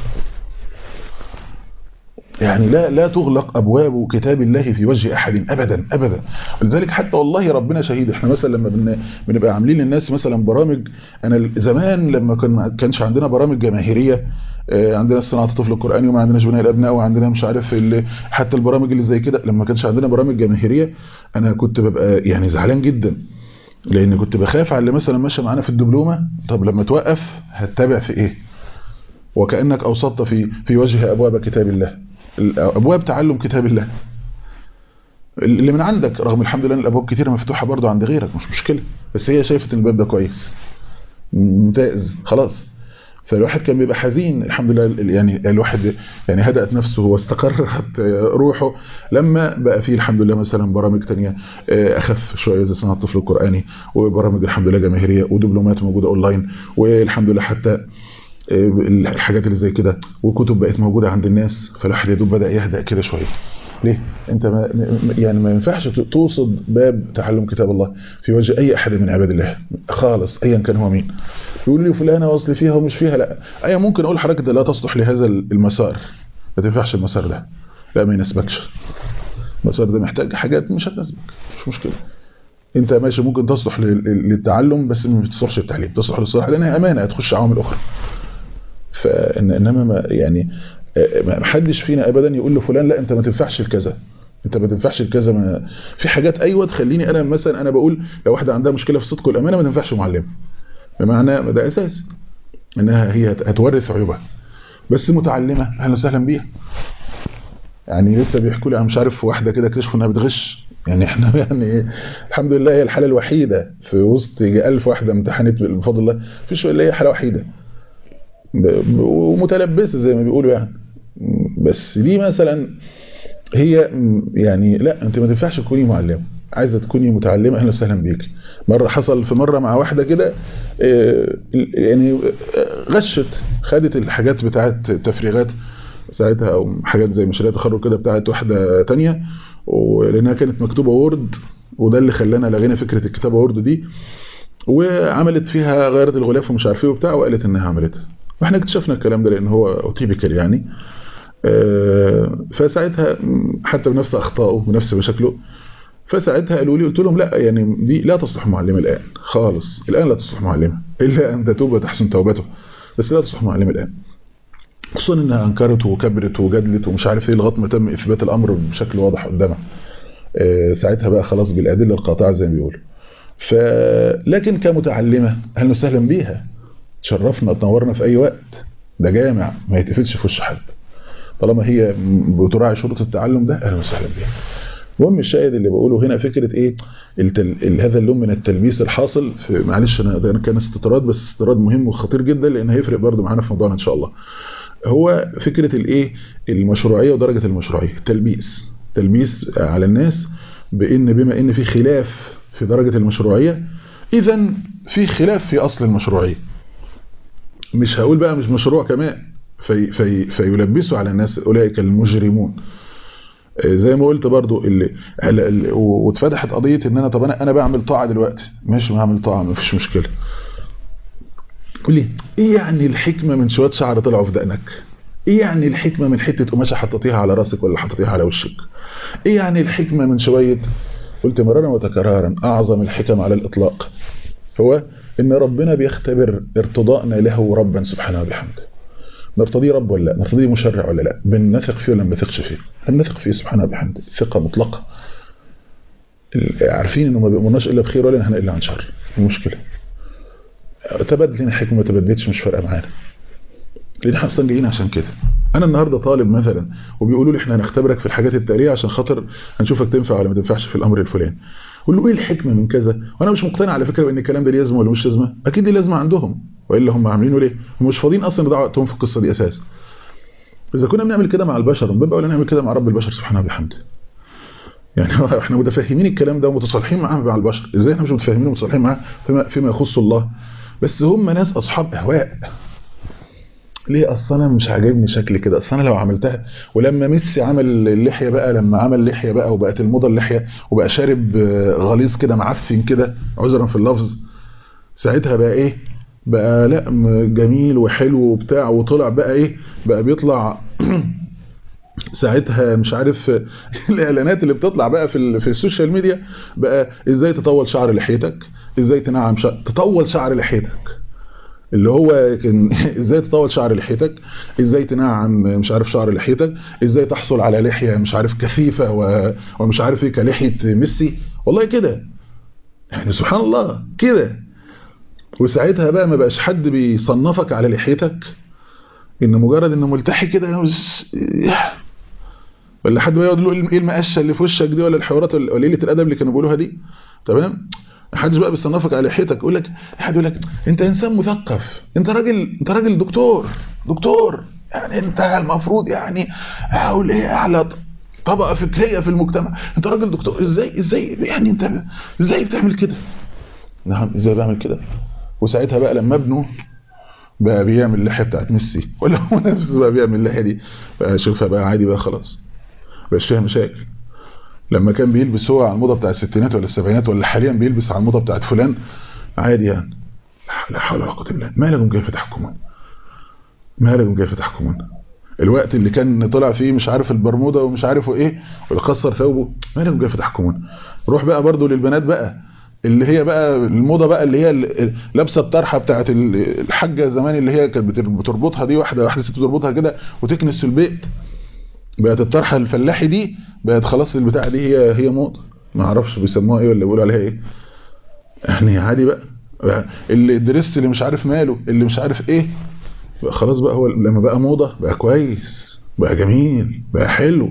يعني لا لا تغلق ابواب كتاب الله في وجه احد ابدا ابدا ولذلك حتى والله ربنا شهيد احنا مثلا لما بن بنبقى عاملين للناس مثلا برامج انا زمان لما كان كانش عندنا برامج جماهيريه عندنا صناعه الطفل القراني وما عندناش بناء الابناء وعندنا مش عارف حتى البرامج اللي زي كده لما كانش عندنا برامج جماهيريه انا كنت ببقى يعني زعلان جدا لان كنت بخاف على اللي مثلا ماشي معانا في الدبلومه طب لما توقف هتتابع في ايه وكانك اوسطت في في وجه ابواب كتاب الله ابواب تعلم كتاب الله اللي من عندك رغم الحمد لله الابواب كتير مفتوحه برضه عند غيرك مش مشكله بس هي شايفه ان الباب ده كويس ممتاز خلاص فالواحد كان بيبقى حزين الحمد لله يعني الواحد يعني هدأت نفسه واستقرت روحه لما بقى فيه الحمد لله مثلا برامج تانية اخف شويه زي صناعه الطفل القراني وبرامج الحمد لله جماهيريه ودبلومات موجوده اونلاين والحمد لله حتى الحاجات اللي زي كده وكتب بقت موجودة عند الناس فالواحد يدوب بدأ يهدأ كده شوية ليه انت ما يعني ما ينفعش توصد باب تعلم كتاب الله في وجه اي احد من عباد الله خالص ايا كان هو مين يقول لي فلانه واصل فيها ومش فيها لا اي ممكن اقول حضرتك ده لا تصلح لهذا المسار ما تنفعش المسار ده لا ما يناسبكش المسار ده محتاج حاجات مش هتناسبك مش مشكله انت ماشي ممكن تصلح للتعلم بس ما تصلحش للتعليم تصلح للصلاح لانها امانه هتخش عوامل اخرى فانما ما يعني ما حدش فينا ابدا يقول لفلان لا انت ما تنفعش لكذا انت ما تنفعش لكذا ما في حاجات ايوه تخليني انا مثلا انا بقول لو واحده عندها مشكله في الصدق والامانه ما تنفعش معلمه بمعنى ده اساس انها هي هتورث عيوبها بس متعلمه اهلا وسهلا بيها يعني لسه بيحكوا لي مش عارف واحده كده اكتشفوا انها بتغش يعني احنا يعني الحمد لله هي الحاله الوحيده في وسط يجي 1000 واحده امتحنت بفضل الله مفيش الا هي حاله وحيده ومتلبسه زي ما بيقولوا يعني بس دي مثلا هي يعني لا انت ما تنفعش تكوني معلمه عايزه تكوني متعلمه اهلا وسهلا بيك مره حصل في مره مع واحده كده يعني غشت خدت الحاجات بتاعت التفريغات ساعتها او حاجات زي مشاريع تخرج كده بتاعت واحده تانية ولانها كانت مكتوبه وورد وده اللي خلانا لغينا فكره الكتابه وورد دي وعملت فيها غيرت الغلاف ومش عارف ايه وبتاع وقالت انها عملتها واحنا اكتشفنا الكلام ده لان هو تيبيكال يعني فساعتها حتى بنفس اخطائه بنفس مشاكله فساعتها قالوا لي قلت لهم لا يعني دي لا تصلح معلمه الان خالص الان لا تصلح معلمه الا ان تتوب وتحسن توبته بس لا تصلح معلمه الان خصوصا انها انكرت وكبرت وجدلت ومش عارف ايه لغايه ما تم اثبات الامر بشكل واضح قدامها ساعتها بقى خلاص بالادله القاطعه زي ما بيقولوا ف لكن كمتعلمه اهلا وسهلا بيها تشرفنا تنورنا في اي وقت ده جامع ما يتقفلش في وش حد طالما هي بتراعي شروط التعلم ده اهلا وسهلا بيها المهم الشاهد اللي بقوله هنا فكره ايه التل... هذا اللون من التلبيس الحاصل في معلش انا ده كان استطراد بس استطراد مهم وخطير جدا لان هيفرق برضه معانا في موضوعنا ان شاء الله هو فكره الايه المشروعيه ودرجه المشروعيه تلبيس تلبيس على الناس بان بما ان في خلاف في درجه المشروعيه اذا في خلاف في اصل المشروعيه مش هقول بقى مش مشروع كمان في في فيلبسوا على الناس اولئك المجرمون زي ما قلت برضو اللي واتفتحت قضيه ان انا طب انا انا بعمل طاعه دلوقتي ماشي بعمل طاعه مفيش مشكله قول لي ايه يعني الحكمه من شويه شعر طلعوا في دقنك ايه يعني الحكمه من حته قماشه حطيتيها على راسك ولا حطيتيها على وشك ايه يعني الحكمه من شويه قلت مرارا وتكرارا اعظم الحكم على الاطلاق هو ان ربنا بيختبر ارتضاءنا له ربا سبحانه وبحمده نرتضيه رب ولا لا نرتضيه مشرع ولا لا بنثق فيه ولا ما نثقش فيه هل نثق فيه سبحانه وبحمده ثقه مطلقه عارفين انه ما بيأمرناش الا بخير ولا نهنا الا عن شر المشكله تبدل لنا حكمه ما تبدلتش مش فارقه معانا لان احنا اصلا جايين عشان كده انا النهارده طالب مثلا وبيقولوا لي احنا هنختبرك في الحاجات التاليه عشان خاطر هنشوفك تنفع ولا ما تنفعش في الامر الفلاني اقول له ايه الحكمه من كذا وانا مش مقتنع على فكره بان الكلام ده ليه لازمه ولا مش لازمه اكيد ليه لازمه عندهم والا هم عاملينه ليه هم مش فاضيين اصلا يضيعوا وقتهم في القصه دي اساسا اذا كنا بنعمل كده مع البشر بنبقى ولا نعمل كده مع رب البشر سبحانه وبحمده يعني احنا متفاهمين الكلام ده ومتصالحين معاه مع البشر ازاي احنا مش متفاهمين ومتصالحين معاه فيما, فيما يخص الله بس هم ناس اصحاب اهواء ليه اصل انا مش عاجبني شكلي كده اصل انا لو عملتها ولما ميسي عمل اللحيه بقى لما عمل لحيه بقى وبقت الموضه اللحيه وبقى شارب غليظ كده معفن كده عذرا في اللفظ ساعتها بقى ايه بقى لا جميل وحلو وبتاع وطلع بقى ايه بقى بيطلع ساعتها مش عارف الاعلانات اللي بتطلع بقى في في السوشيال ميديا بقى ازاي تطول شعر لحيتك ازاي تنعم شعر تطول شعر لحيتك اللي هو كان ازاي تطول شعر لحيتك ازاي تنعم مش عارف شعر لحيتك ازاي تحصل على لحيه مش عارف كثيفه و... ومش عارف ايه كلحيه ميسي والله كده يعني سبحان الله كده وساعتها بقى ما بقاش حد بيصنفك على لحيتك ان مجرد انه ملتحي كده ولا حد بقى يقعد له ايه المقشه اللي في وشك دي ولا الحوارات قليله الادب اللي كانوا بيقولوها دي تمام محدش بقى بيصنفك على لحيتك يقول لك حد يقول لك انت انسان مثقف انت راجل انت راجل دكتور دكتور يعني انت المفروض يعني اقول ايه اعلى طبقه فكريه في المجتمع انت راجل دكتور ازاي ازاي يعني انت ازاي بتعمل كده نعم ازاي بعمل كده وساعتها بقى لما ابنه بقى بيعمل اللحيه بتاعت ميسي ولا هو نفسه بقى بيعمل اللحيه دي بقى شوفها بقى عادي بقى خلاص مبقاش فيها مشاكل لما كان بيلبس هو على الموضه بتاع الستينات ولا السبعينات ولا حاليا بيلبس على الموضه بتاعت فلان عادي يعني لا حول ولا قوه الا بالله ما لكم كيف تحكمون ما لكم كيف تحكمون الوقت اللي كان طلع فيه مش عارف البرموده ومش عارفه ايه واللي كسر ثوبه ما لكم كيف تحكمون روح بقى برضو للبنات بقى اللي هي بقى الموضه بقى اللي هي لابسه الطرحه بتاعت الحاجه زمان اللي هي كانت بتربطها دي واحده واحده ست بتربطها كده وتكنس في البيت بقت الطرحه الفلاحي دي بقت خلاص البتاع دي هي هي موضه ما اعرفش بيسموها ايه ولا بيقولوا عليها ايه يعني عادي بقى اللي درست اللي مش عارف ماله اللي مش عارف ايه بقى خلاص بقى هو لما بقى موضه بقى كويس بقى جميل بقى حلو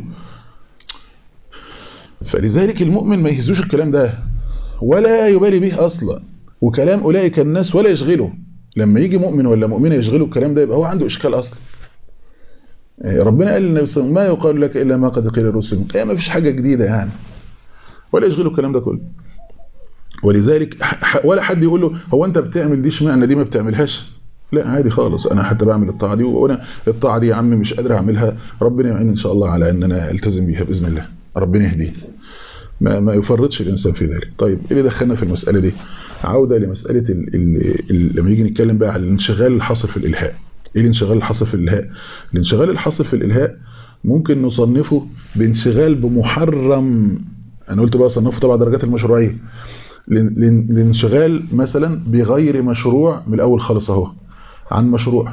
فلذلك المؤمن ما يهزوش الكلام ده ولا يبالي به اصلا وكلام اولئك الناس ولا يشغله لما يجي مؤمن ولا مؤمنه يشغله الكلام ده يبقى هو عنده اشكال اصلا ربنا قال للنبي صلى الله عليه وسلم ما يقال لك الا ما قد قيل الرسل من قبل ما فيش حاجه جديده يعني ولا يشغله الكلام ده كله ولذلك ولا حد يقول له هو انت بتعمل دي اشمعنى دي ما بتعملهاش لا عادي خالص انا حتى بعمل الطاعه دي وانا الطاعه دي يا عم مش قادر اعملها ربنا يعين ان شاء الله على ان انا التزم بيها باذن الله ربنا يهديه ما ما يفرطش الانسان في ذلك طيب ايه اللي دخلنا في المساله دي عوده لمساله ال ال ال لما يجي نتكلم بقى على الانشغال الحاصل في الالهاء ايه الانشغال الحاصل في الالهاء الانشغال الحاصل في الالهاء ممكن نصنفه بانشغال بمحرم انا قلت بقى صنفه طبعا درجات المشروعيه الانشغال مثلا بغير مشروع من الاول خالص اهو عن مشروع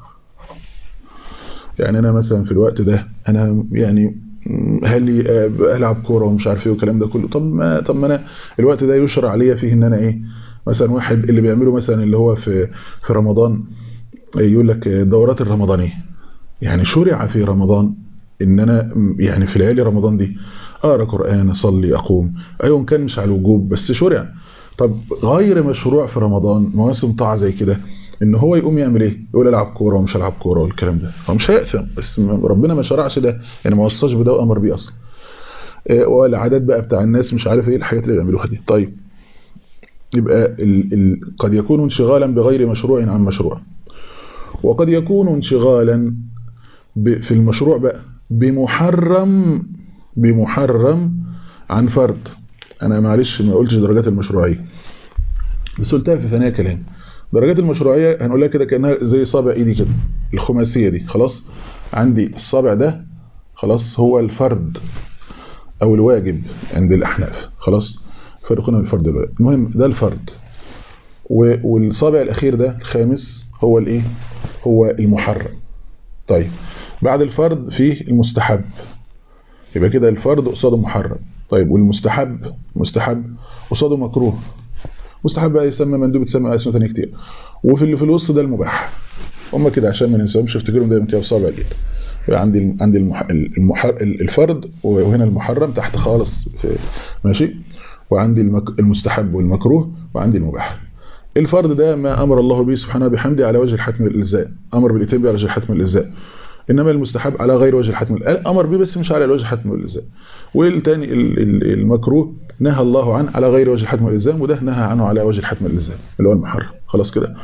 يعني انا مثلا في الوقت ده انا يعني هل العب كوره ومش عارف ايه والكلام ده كله طب ما طب ما انا الوقت ده يشرع عليا فيه ان انا ايه مثلا واحد اللي بيعمله مثلا اللي هو في في رمضان يقول لك الدورات الرمضانيه يعني شرع في رمضان ان انا يعني في ليالي رمضان دي اقرا قران اصلي اقوم ايوه كان مش على الوجوب بس شرع طب غير مشروع في رمضان مواسم طاعه زي كده ان هو يقوم يعمل ايه يقول العب كوره ومش العب كوره والكلام ده هو مش هيأثم بس ربنا ما شرعش ده يعني ما وصاش بده وامر بيه اصلا والعادات بقى بتاع الناس مش عارف ايه الحاجات اللي بيعملوها دي طيب يبقى ال ال قد يكون انشغالا بغير مشروع عن مشروع وقد يكون انشغالا في المشروع بقى بمحرم بمحرم عن فرد انا معلش ما قلتش درجات المشروعيه بس قلتها في ثانيه كلام درجات المشروعيه هنقولها كده كانها زي صابع ايدي كده الخماسيه دي خلاص عندي الصابع ده خلاص هو الفرد او الواجب عند الاحناف خلاص فرقنا من الفرد الواجب المهم ده الفرد والصابع الاخير ده الخامس هو الايه هو المحرم طيب بعد الفرد فيه المستحب يبقى كده الفرد قصاده محرم طيب والمستحب مستحب قصاده مكروه مستحب بقى يسمى مندوب يتسمى اسماء ثانيه كتير وفي اللي في الوسط ده المباح هم كده عشان ما ننساهمش افتكرهم دايما كده بصابع الايد عندي عندي المح... المح... الفرد وهنا المحرم تحت خالص ماشي وعندي المك... المستحب والمكروه وعندي المباح الفرد ده ما امر الله به سبحانه بحمده على وجه الحتم والالزام امر بالاتيان على وجه الحتم والالزام انما المستحب على غير وجه الحتم امر به بس مش على الوجه الحتم والالزام والثاني المكروه نهى الله عنه على غير وجه الحتم والالزام وده نهى عنه على وجه الحتم والالزام اللي هو المحرم خلاص كده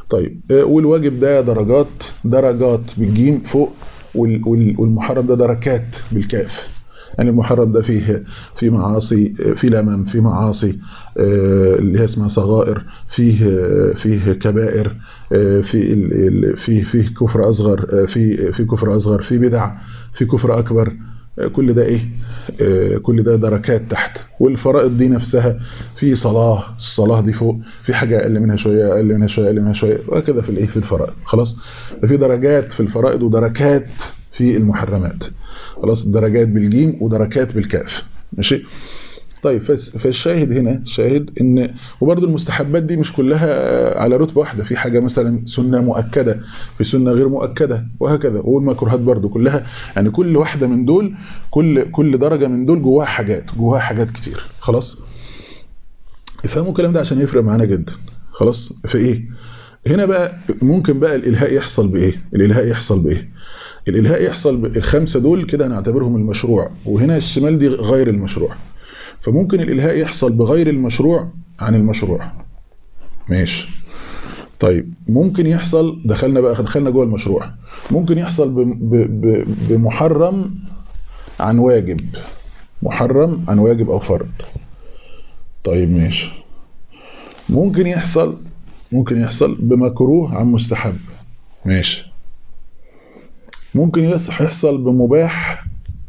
طيب والواجب ده درجات درجات بالجيم فوق والمحرم ده دركات بالكاف يعني المحرم ده فيه في معاصي في لمم في معاصي اللي هي اسمها صغائر فيه فيه كبائر في فيه فيه كفر اصغر في في كفر اصغر في بدع في كفر اكبر كل ده ايه كل ده دركات تحت والفرائض دي نفسها في صلاه الصلاه دي فوق في حاجه اقل منها شويه اقل منها شويه اقل منها شويه وهكذا في الايه في الفرائض خلاص في درجات في الفرائض ودركات في المحرمات خلاص درجات بالجيم ودركات بالكاف ماشي طيب فالشاهد هنا الشاهد ان وبرده المستحبات دي مش كلها على رتبه واحده في حاجه مثلا سنه مؤكده في سنه غير مؤكده وهكذا والمكروهات برده كلها يعني كل واحده من دول كل كل درجه من دول جواها حاجات جواها حاجات كتير خلاص افهموا الكلام ده عشان يفرق معانا جدا خلاص في ايه هنا بقى ممكن بقى الالهاء يحصل بايه الالهاء يحصل بايه الالهاء يحصل الخمسه دول كده هنعتبرهم المشروع وهنا الشمال دي غير المشروع فممكن الالهاء يحصل بغير المشروع عن المشروع ماشي طيب ممكن يحصل دخلنا بقى دخلنا جوه المشروع ممكن يحصل بمحرم عن واجب محرم عن واجب او فرض طيب ماشي ممكن يحصل ممكن يحصل بمكروه عن مستحب ماشي ممكن يحصل بمباح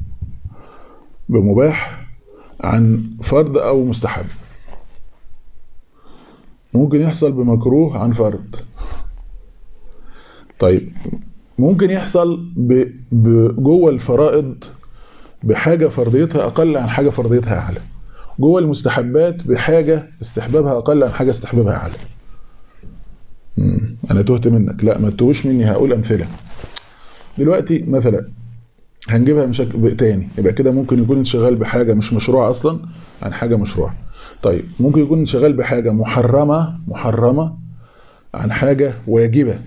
بمباح عن فرض او مستحب ممكن يحصل بمكروه عن فرض طيب ممكن يحصل جوه الفرائض بحاجة فرضيتها أقل عن حاجة فرضيتها أعلى جوه المستحبات بحاجة استحبابها أقل عن حاجة استحبابها أعلى أنا تهت منك لا ما تتوهش مني هقول أمثلة دلوقتي مثلا هنجيبها بشكل تاني يبقى كده ممكن يكون انشغال بحاجة مش مشروع أصلا عن حاجة مشروع طيب ممكن يكون انشغال بحاجة محرمة محرمة عن حاجة واجبة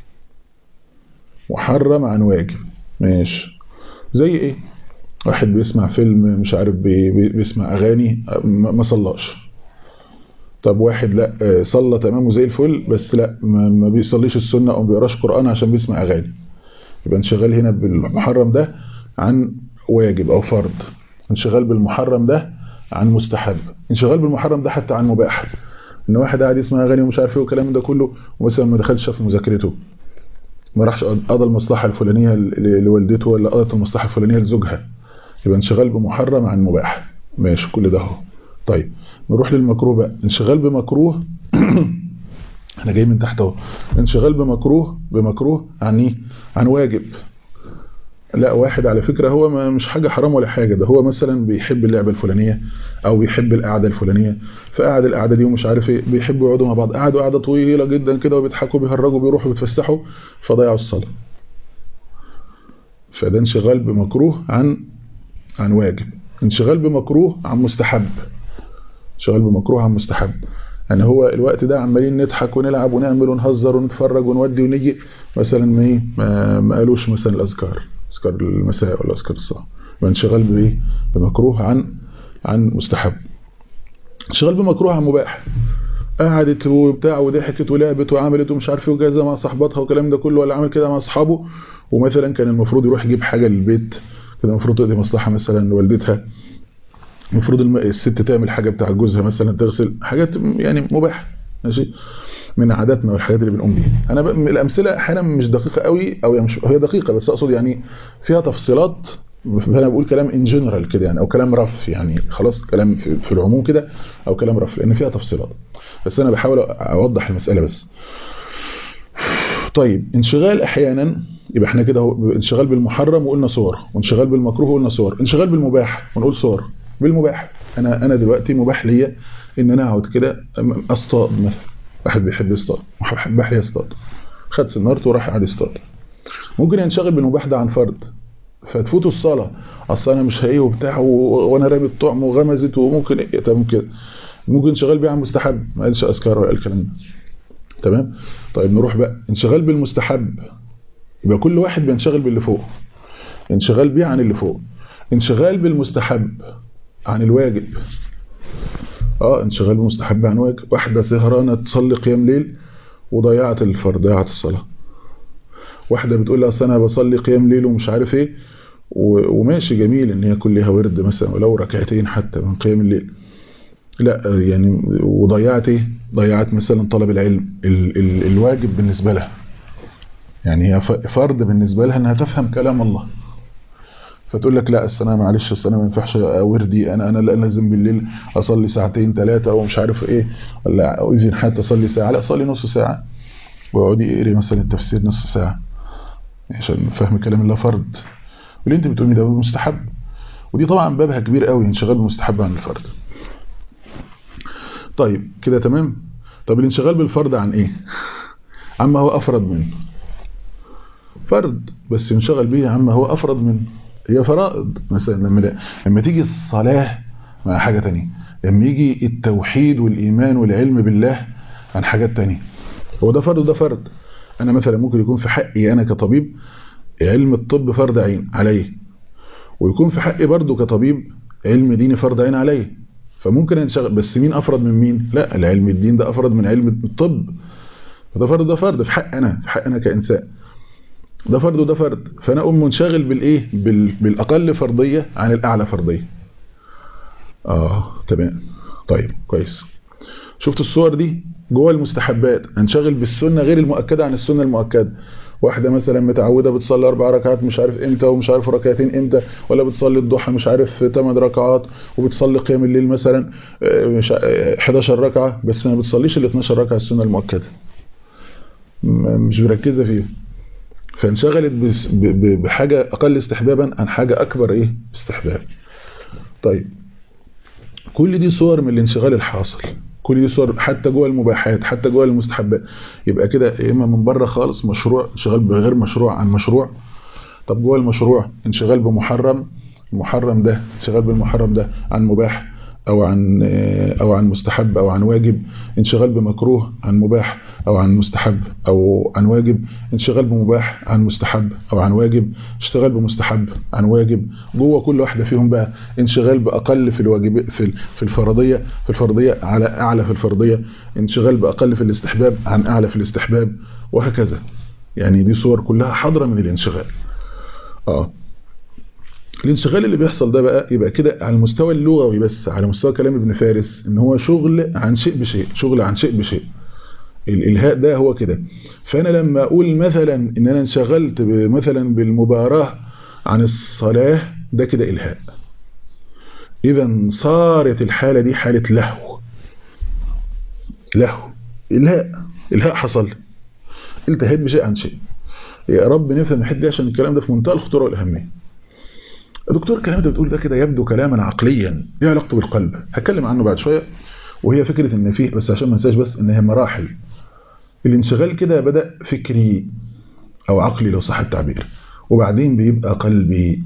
محرم عن واجب ماشي زي ايه واحد بيسمع فيلم مش عارف بي بيسمع اغاني ما صلاش طب واحد لا صلى تمام وزي الفل بس لا ما بيصليش السنه او ما بيقراش قران عشان بيسمع اغاني يبقى انشغال هنا بالمحرم ده عن واجب او فرض انشغال بالمحرم ده عن مستحب انشغال بالمحرم ده حتى عن مباح ان واحد قاعد يسمع اغاني ومش عارف ايه والكلام ده كله ومثلا ما دخلش في مذاكرته ما راحش قضى المصلحه الفلانيه لوالدته ولا قضت المصلحه الفلانيه لزوجها يبقى انشغال بمحرم عن مباح ماشي كل ده اهو طيب نروح للمكروه بقى انشغال بمكروه احنا جاي من تحت اهو انشغال بمكروه بمكروه عن ايه عن واجب لا واحد على فكرة هو ما مش حاجة حرام ولا حاجة ده هو مثلا بيحب اللعبة الفلانية او بيحب القعدة الفلانية فقعد القعدة دي ومش عارف ايه بيحبوا يقعدوا مع بعض قعدوا قعدة طويلة جدا كده وبيضحكوا بيهرجوا بيروحوا بيتفسحوا فضيعوا الصلاة فده انشغال بمكروه عن عن واجب انشغال بمكروه عن مستحب انشغال بمكروه عن مستحب يعني هو الوقت ده عمالين نضحك ونلعب ونعمل ونهزر ونتفرج ونودي ونيجي مثلا ما ايه ما قالوش مثلا الاذكار اذكار المساء ولا اذكار الصباح انشغال بايه بمكروه عن عن مستحب انشغال بمكروه عن مباح قعدت وبتاع وضحكت ولعبت وعملت ومش عارف ايه وجازه مع صاحباتها والكلام ده كله ولا عمل كده مع اصحابه ومثلا كان المفروض يروح يجيب حاجه للبيت كده المفروض تقضي مصلحه مثلا لوالدتها المفروض الست تعمل حاجه بتاع جوزها مثلا تغسل حاجات يعني مباحه ماشي من عاداتنا والحاجات اللي بنقوم بيها انا الامثله احيانا مش دقيقه قوي او يعني مش هي دقيقه بس اقصد يعني فيها تفصيلات انا بقول كلام ان جنرال كده يعني او كلام رف يعني خلاص كلام في, في العموم كده او كلام رف لان فيها تفصيلات بس انا بحاول اوضح المساله بس طيب انشغال احيانا يبقى احنا كده انشغال بالمحرم وقلنا صور وانشغال بالمكروه وقلنا صور انشغال بالمباح ونقول صور بالمباح انا انا دلوقتي مباح ليا ان انا اقعد كده اصطاد مثلا واحد بيحب يصطاد مباح لي يصطاد خد سنارته وراح قاعد يصطاد ممكن ينشغل بالمباح ده عن فرض فتفوته الصلاه اصل انا مش هايه وبتاع وانا رامي الطعم وغمزت وممكن ايه تمام كده ممكن انشغال بيه عن مستحب ما قالش اذكار ولا الكلام ده تمام طيب نروح بقى انشغال بالمستحب يبقى كل واحد بينشغل باللي فوق انشغال بيه عن اللي فوق انشغال بالمستحب عن الواجب اه انشغال بالمستحب عن واجب واحدة سهرانة تصلي قيام ليل وضيعت الفرض ضيعت الصلاة واحدة بتقول لي اصل انا بصلي قيام ليل ومش عارف ايه وماشي جميل ان هي كلها ورد مثلا ولو ركعتين حتى من قيام الليل لا يعني وضيعت ايه ضيعت مثلا طلب العلم ال ال الواجب بالنسبة لها يعني هي فرض بالنسبة لها انها تفهم كلام الله فتقول لك لا اصل انا معلش اصل انا ما ينفعش وردي انا انا لازم بالليل اصلي ساعتين ثلاثه ومش عارف ايه ولا اذن حتى اصلي ساعه لا اصلي نص ساعه واقعدي اقري مثلا التفسير نص ساعه عشان فهم كلام الله فرض واللي انت بتقولي ده مستحب ودي طبعا بابها كبير قوي انشغال بالمستحب عن الفرض طيب كده تمام طب الانشغال بالفرض عن ايه عما هو افرض منه فرض بس ينشغل به عما هو افرض منه هي فرائض مثلا لما لما تيجي الصلاة مع حاجة تانية لما يجي التوحيد والإيمان والعلم بالله عن حاجات تانية هو ده فرض وده فرض أنا مثلا ممكن يكون في حقي أنا كطبيب علم الطب فرض عين علي ويكون في حقي برضه كطبيب علم ديني فرض عين علي فممكن انشغل بس مين أفرض من مين لا العلم الدين ده أفرض من علم الطب فده فرض ده فرض في حق أنا في حق أنا كإنسان ده فرض وده فرض فانا اقوم منشغل بالايه بال... بالاقل فرضيه عن الاعلى فرضيه اه تمام طيب كويس شفت الصور دي جوه المستحبات انشغل بالسنه غير المؤكده عن السنه المؤكده واحده مثلا متعوده بتصلي اربع ركعات مش عارف امتى ومش عارف ركعتين امتى ولا بتصلي الضحى مش عارف 8 ركعات وبتصلي قيام الليل مثلا مش 11 ركعه بس ما بتصليش ال 12 ركعه السنه المؤكده مش مركزه فيهم فانشغلت بحاجة أقل استحبابا عن حاجة أكبر إيه استحباب طيب كل دي صور من الانشغال الحاصل كل دي صور حتى جوه المباحات حتى جوه المستحبات يبقى كده يا اما من بره خالص مشروع انشغال بغير مشروع عن مشروع طب جوه المشروع انشغال بمحرم المحرم ده انشغال بالمحرم ده عن مباح او عن او عن مستحب او عن واجب انشغال بمكروه عن مباح او عن مستحب او عن واجب انشغال بمباح عن مستحب او عن واجب اشتغال بمستحب عن واجب جوه كل واحده فيهم بقى انشغال باقل في الواجب في في الفرضيه في الفرضيه على اعلى في الفرضيه انشغال باقل في الاستحباب عن اعلى في الاستحباب وهكذا يعني دي صور كلها حاضره من الانشغال اه الانشغال اللي بيحصل ده بقى يبقى كده على المستوى اللغوي بس على مستوى كلام ابن فارس ان هو شغل عن شيء بشيء شغل عن شيء بشيء الالهاء ده هو كده فانا لما اقول مثلا ان انا انشغلت مثلا بالمباراة عن الصلاة ده كده الهاء اذا صارت الحالة دي حالة لهو لهو الهاء الهاء حصل التهيت بشيء عن شيء يا رب نفهم الحته دي عشان الكلام ده في منتهى الخطوره والاهميه دكتور الكلام ده بتقول ده كده يبدو كلاما عقليا ليه علاقته بالقلب هتكلم عنه بعد شويه وهي فكره ان فيه بس عشان ما انساش بس ان هي مراحل الانشغال كده بدا فكري او عقلي لو صح التعبير وبعدين بيبقى قلبي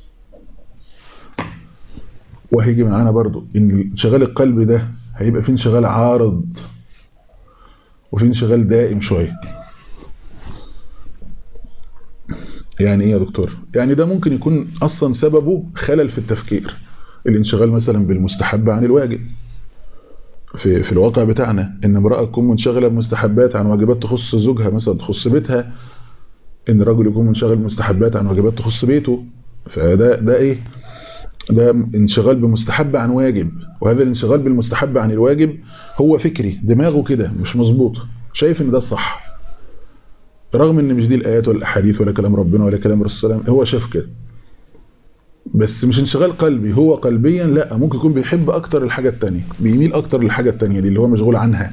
وهيجي معانا برضو ان انشغال القلب ده هيبقى فيه انشغال عارض وفي انشغال دائم شويه يعني ايه يا دكتور يعني ده ممكن يكون اصلا سببه خلل في التفكير الانشغال مثلا بالمستحب عن الواجب في في الواقع بتاعنا ان امراه تكون منشغله بمستحبات عن واجبات تخص زوجها مثلا تخص بيتها ان الرجل يكون منشغل بمستحبات عن واجبات تخص بيته فده ده ايه ده انشغال بمستحب عن واجب وهذا الانشغال بالمستحب عن الواجب هو فكري دماغه كده مش مظبوط شايف ان ده الصح رغم ان مش دي الايات ولا الاحاديث ولا كلام ربنا ولا كلام الرسول صلى الله عليه وسلم هو شاف كده بس مش انشغال قلبي هو قلبيا لا ممكن يكون بيحب اكتر الحاجه الثانيه بيميل اكتر للحاجه الثانيه دي اللي هو مشغول عنها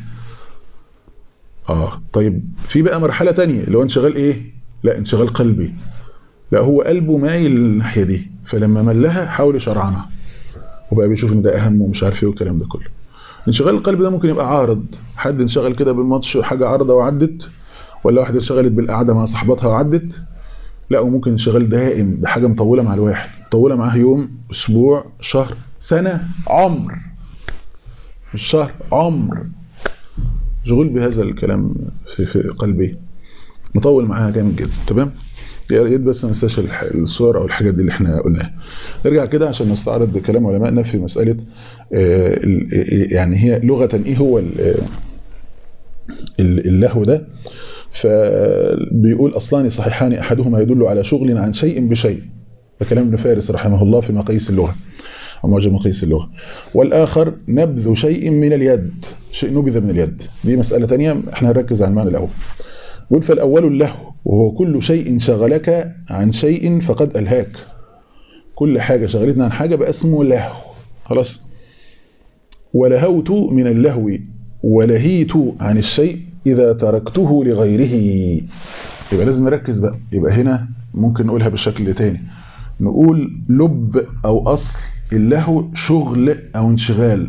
اه طيب في بقى مرحله ثانيه اللي هو انشغال ايه لا انشغال قلبي لا هو قلبه مايل للناحيه دي فلما ملها حاول يشرعنها وبقى بيشوف ان ده اهم ومش عارف ايه والكلام ده كله انشغال القلب ده ممكن يبقى عارض حد انشغل كده بالماتش حاجه عارضه وعدت ولا واحده انشغلت بالقعده مع صاحبتها وعدت لا وممكن انشغال دائم بحاجه مطوله مع الواحد مطوله معاه يوم اسبوع شهر سنه عمر مش شهر عمر مشغول بهذا الكلام في, في قلبي مطول معاها جامد جدا تمام يا ريت بس ما ننساش الصور او الحاجات دي اللي احنا قلناها نرجع كده عشان نستعرض كلام علمائنا في مساله يعني هي لغه ايه هو اللهو ده فبيقول أصلان صحيحان أحدهما يدل على شغل عن شيء بشيء ده كلام ابن فارس رحمه الله في مقاييس اللغة أو معجم مقاييس اللغة والآخر نبذ شيء من اليد شيء نبذ من اليد دي مسألة تانية احنا هنركز على المعنى الأول يقول فالأول اللهو وهو كل شيء شغلك عن شيء فقد ألهاك كل حاجة شغلتنا عن حاجة بقى اسمه لهو خلاص ولهوت من اللهو ولهيت عن الشيء إذا تركته لغيره يبقى لازم نركز بقى يبقى هنا ممكن نقولها بالشكل تاني نقول لب أو أصل اللهو شغل أو انشغال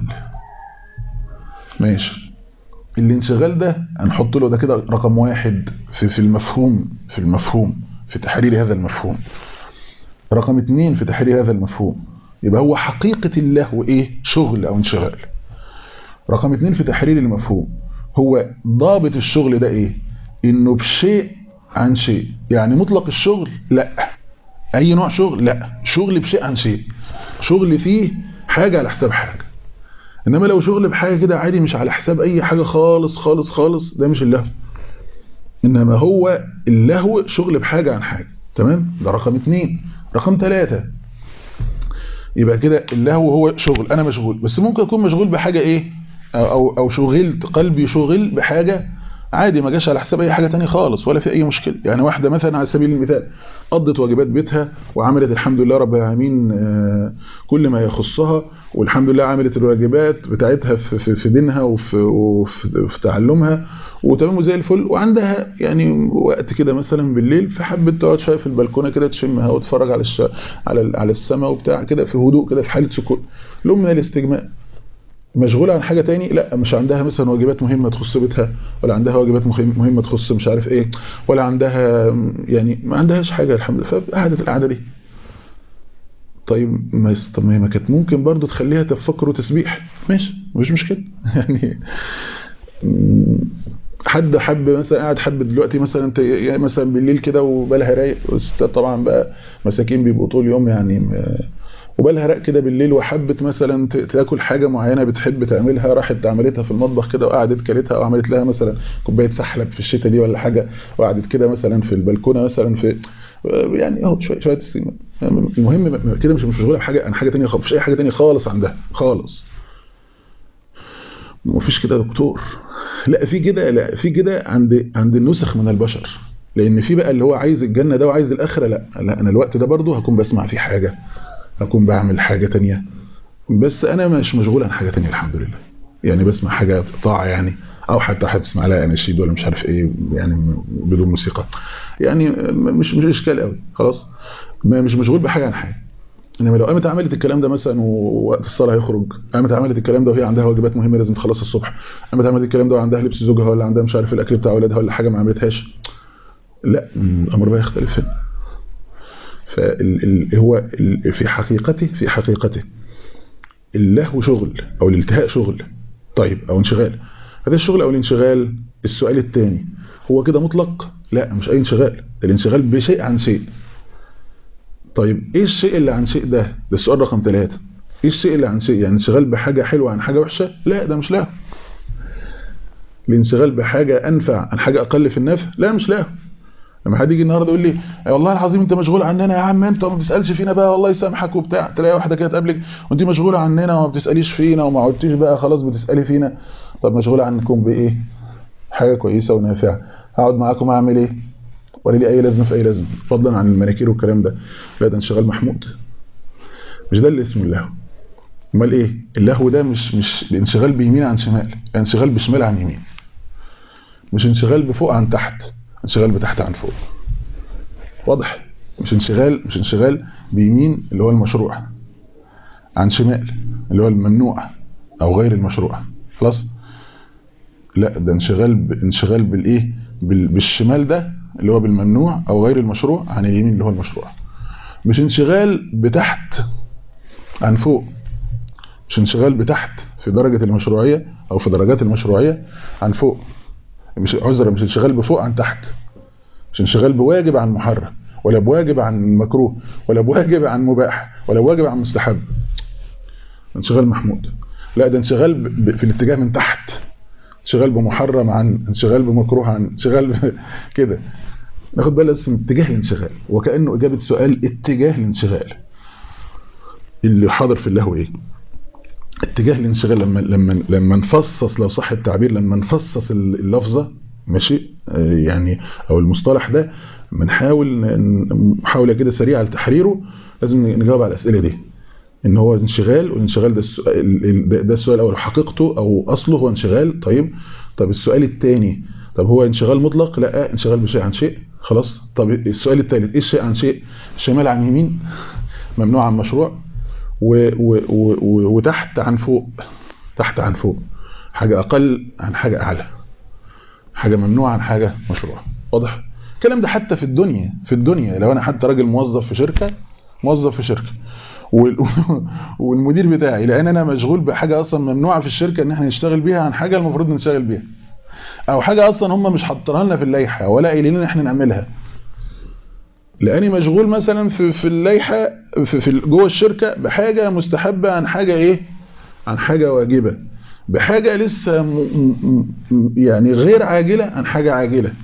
ماشي الانشغال ده هنحط له ده كده رقم واحد في, في المفهوم في المفهوم في تحرير هذا المفهوم رقم اتنين في تحرير هذا المفهوم يبقى هو حقيقة اللهو ايه شغل او انشغال رقم اتنين في تحرير المفهوم هو ضابط الشغل ده ايه انه بشيء عن شيء يعني مطلق الشغل لا اي نوع شغل لا شغل بشيء عن شيء شغل فيه حاجة على حساب حاجة انما لو شغل بحاجة كده عادي مش على حساب اي حاجة خالص خالص خالص ده مش اللهو انما هو اللهو شغل بحاجة عن حاجة تمام ده رقم اتنين رقم ثلاثة يبقى كده اللهو هو شغل انا مشغول بس ممكن اكون مشغول بحاجة ايه او او شغلت قلبي شغل بحاجة عادي ما جاش على حساب اي حاجة تانية خالص ولا في اي مشكلة يعني واحدة مثلا على سبيل المثال قضت واجبات بيتها وعملت الحمد لله رب العالمين كل ما يخصها والحمد لله عملت الواجبات بتاعتها في, في دينها وفي, وفي, في تعلمها وتمام زي الفل وعندها يعني وقت كده مثلا بالليل فحبت تقعد شويه في البلكونه كده تشمها وتتفرج على الش... على على السماء وبتاع كده في هدوء كده في حاله سكون لون من الاستجماع مشغولة عن حاجة تاني لا مش عندها مثلا واجبات مهمة تخص بيتها ولا عندها واجبات مهمة تخص مش عارف ايه ولا عندها يعني ما عندهاش حاجة الحمد لله فقعدت القعدة دي طيب ما طب ما كانت ممكن برضو تخليها تفكر وتسبيح ماشي مش مشكلة يعني حد حب مثلا قاعد حب دلوقتي مثلا مثلا بالليل كده وبالها رايق والستات طبعا بقى مساكين بيبقوا طول اليوم يعني وبالها راق كده بالليل وحبت مثلا تاكل حاجه معينه بتحب تعملها راحت عملتها في المطبخ كده وقعدت كلتها او عملت لها مثلا كوبايه سحلب في الشتاء دي ولا حاجه وقعدت كده مثلا في البلكونه مثلا في يعني اهو شويه شويه المهم كده مش مشغوله بحاجه عن حاجه ثانيه خالص مش اي حاجه ثانيه خالص عندها خالص مفيش كده دكتور لا في كده لا في كده عند عند النسخ من البشر لان في بقى اللي هو عايز الجنه ده وعايز الاخره لا لا انا الوقت ده برضه هكون بسمع فيه حاجه هكون بعمل حاجه تانية بس انا مش مشغول عن حاجه تانية الحمد لله يعني بسمع حاجه طاعه يعني او حتى هتسمع لها اناشيد ولا مش عارف ايه يعني بدون موسيقى يعني مش مش اشكال قوي خلاص مش مشغول بحاجه عن حاجه انما لو قامت عملت الكلام ده مثلا ووقت الصلاه هيخرج قامت عملت الكلام ده وهي عندها واجبات مهمه لازم تخلصها الصبح قامت عملت الكلام ده وعندها لبس زوجها ولا عندها مش عارف الاكل بتاع اولادها ولا حاجه ما عملتهاش لا الامر بقى يختلف هنا فهو في حقيقته في حقيقته اللهو شغل او الالتهاء شغل طيب او انشغال هذا الشغل او الانشغال السؤال الثاني هو كده مطلق لا مش اي انشغال الانشغال بشيء عن شيء طيب ايه الشيء اللي عن شيء ده ده السؤال رقم ثلاثة ايه الشيء اللي عن شيء يعني انشغال بحاجة حلوة عن حاجة وحشة لا ده مش لهو الانشغال بحاجة انفع عن حاجة اقل في النفع لا مش لهو لما حد يجي النهارده يقول لي والله العظيم انت مشغول عننا يا عم انت ما بتسالش فينا بقى والله يسامحك وبتاع تلاقي واحده كده تقابلك وانت مشغوله عننا وما بتساليش فينا وما عدتيش بقى خلاص بتسالي فينا طب مشغوله عنكم بايه حاجه كويسه ونافعه هقعد معاكم اعمل ايه ولا لي اي لازمه في اي لازمه فضلا عن المناكير والكلام ده لا ده انشغال محمود مش ده اللي اسمه اللهو امال ايه اللهو ده مش مش انشغال بيمين عن شمال انشغال بشمال عن يمين مش انشغال بفوق عن تحت انشغال بتحت عن فوق واضح مش انشغال مش انشغال بيمين اللي هو المشروع عن شمال اللي هو الممنوع او غير المشروع خلاص لا ده انشغال ب... انشغال بالايه بال... بالشمال ده اللي هو بالممنوع او غير المشروع عن اليمين اللي هو المشروع مش انشغال بتحت عن فوق مش انشغال بتحت في درجة المشروعية او في درجات المشروعية عن فوق مش عذرا مش انشغال بفوق عن تحت مش انشغال بواجب عن محرم ولا بواجب عن مكروه ولا بواجب عن مباح ولا بواجب عن مستحب انشغال محمود لا ده انشغال في الاتجاه من تحت انشغال بمحرم عن انشغال بمكروه عن انشغال ب... كده ناخد بالنا بس من اتجاه الانشغال وكانه اجابه سؤال اتجاه الانشغال اللي حاضر في اللهو ايه اتجاه الانشغال لما لما لما نفصص لو صح التعبير لما نفصص اللفظه ماشي آه يعني او المصطلح ده بنحاول محاوله كده سريعه لتحريره لازم نجاوب على الاسئله دي ان هو انشغال والانشغال ده السؤال ده السؤال الاول حقيقته او اصله هو انشغال طيب طب السؤال الثاني طب هو انشغال مطلق لا انشغال بشيء عن شيء خلاص طب السؤال الثالث ايه الشيء عن شيء شمال عن يمين ممنوع عن مشروع و و و وتحت عن فوق تحت عن فوق حاجة أقل عن حاجة أعلى حاجة ممنوعة عن حاجة مشروع واضح الكلام ده حتى في الدنيا في الدنيا لو أنا حتى راجل موظف في شركة موظف في شركة والمدير بتاعي لأن أنا مشغول بحاجة أصلا ممنوعة في الشركة إن احنا نشتغل بيها عن حاجة المفروض نشتغل بيها أو حاجة أصلا هم مش حاطينها لنا في اللائحة ولا قايلين لنا احنا نعملها لاني مشغول مثلا في في اللائحه في, في جوه الشركه بحاجه مستحبه عن حاجه ايه عن حاجه واجبه بحاجه لسه م م يعني غير عاجله عن حاجه عاجله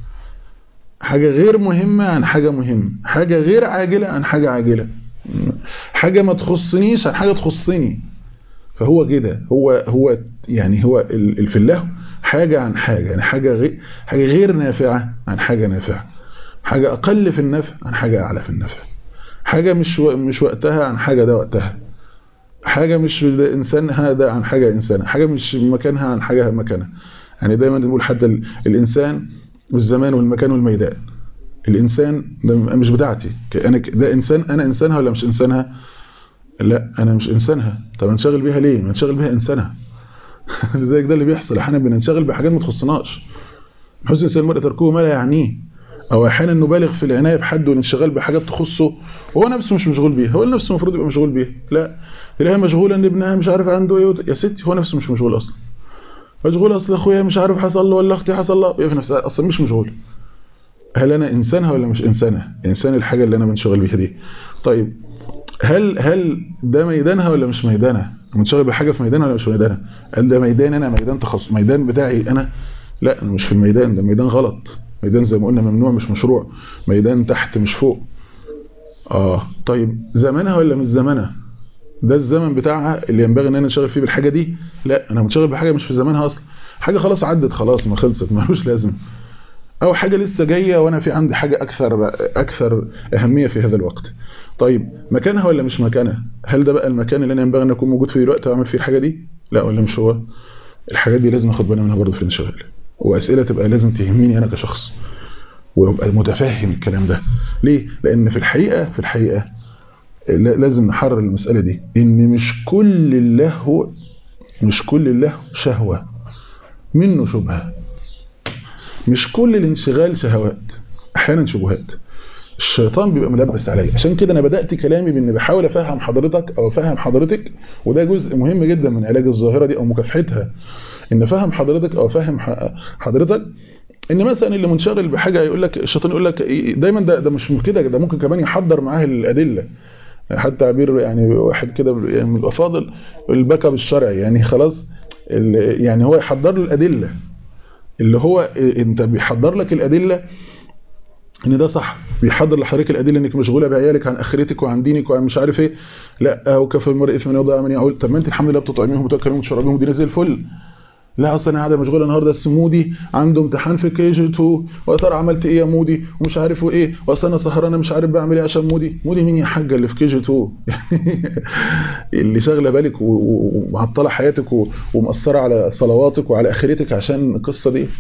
حاجه غير مهمه عن حاجه مهمه حاجه غير عاجله عن حاجه عاجله حاجه ما تخصنيش عن حاجه تخصني فهو كده هو هو يعني هو في اللهو حاجه عن حاجه يعني حاجه غير حاجه غير نافعه عن حاجه نافعه حاجة أقل في النفع عن حاجة أعلى في النفع حاجة مش مش وقتها عن حاجة ده وقتها حاجة مش إنسانها ده عن حاجة إنسانها حاجة مش مكانها عن حاجة مكانها يعني دايما نقول حتى الإنسان والزمان والمكان والميدان الإنسان ده مش بتاعتي أنا ده إنسان أنا إنسانها ولا مش إنسانها لا أنا مش إنسانها طب انشغل بيها ليه ما انشغل بيها إنسانها زيك ده اللي بيحصل احيانا بننشغل بحاجات ما تخصناش حسن الإنسان المرء تركه ما لا يعنيه او احيانا نبالغ في العنايه بحد والانشغال بحاجات تخصه وهو نفسه مش مشغول بيها هو نفسه المفروض يبقى مشغول بيها لا تلاقيها مشغوله ان ابنها مش عارف عنده ايه يا ستي هو نفسه مش مشغول اصلا مشغول اصل اخويا مش عارف حصل له ولا اختي حصل لها في نفسها اصلا مش مشغول هل انا انسانها ولا مش انسانها انسان الحاجه اللي انا منشغل بيها دي طيب هل هل ده ميدانها ولا مش ميدانها منشغل بحاجه في ميدانها ولا مش ميدانها هل ده ميدان انا ميدان تخصص ميدان بتاعي انا لا انا مش في الميدان ده ميدان غلط ميدان زي ما قلنا ممنوع مش مشروع ميدان تحت مش فوق اه طيب زمانها ولا مش زمانها ده الزمن بتاعها اللي ينبغي ان انا انشغل فيه بالحاجه دي لا انا منشغل بحاجه مش في زمانها اصلا حاجه خلاص عدت خلاص ما خلصت ملوش لازم او حاجه لسه جايه وانا في عندي حاجه اكثر اكثر اهميه في هذا الوقت طيب مكانها ولا مش مكانها هل ده بقى المكان اللي انا ينبغي ان اكون موجود فيه دلوقتي واعمل فيه الحاجه دي لا ولا مش هو الحاجات دي لازم اخد بالي منها برضه في الانشغال واسئله تبقى لازم تهمني انا كشخص وابقى متفهم الكلام ده ليه لان في الحقيقه في الحقيقه لازم نحرر المساله دي ان مش كل اللهو مش كل اللهو شهوه منه شبهه مش كل الانشغال شهوات احيانا شبهات الشيطان بيبقى ملبس عليا عشان كده انا بدات كلامي بان بحاول افهم حضرتك او افهم حضرتك وده جزء مهم جدا من علاج الظاهره دي او مكافحتها ان افهم حضرتك او افهم حضرتك ان مثلا اللي منشغل بحاجه يقول لك الشيطان يقول لك دايما ده ده مش كده ده ممكن كمان يحضر معاه الادله حتى تعبير يعني واحد كده يعني من الافاضل الباك اب الشرعي يعني خلاص يعني هو يحضر له الادله اللي هو انت بيحضر لك الادله ان ده صح بيحضر لحضرتك الادله انك مشغوله بعيالك عن اخرتك وعن دينك وعن مش عارف ايه لا وكفى المرء اثما يضيع من يعول طب ما انت الحمد لله بتطعميهم وتاكلهم وتشربيهم دي زي الفل لا اصلا انا قاعده مشغوله النهارده السمودي عنده امتحان في كي جي 2 وترى عملت ايه يا مودي ومش عارف ايه واصل انا سهرانه مش عارف بعمل ايه عشان مودي مودي مين يا حاجه اللي في كي جي 2 اللي شاغله بالك ومعطله حياتك ومأثره على صلواتك وعلى اخرتك عشان القصه دي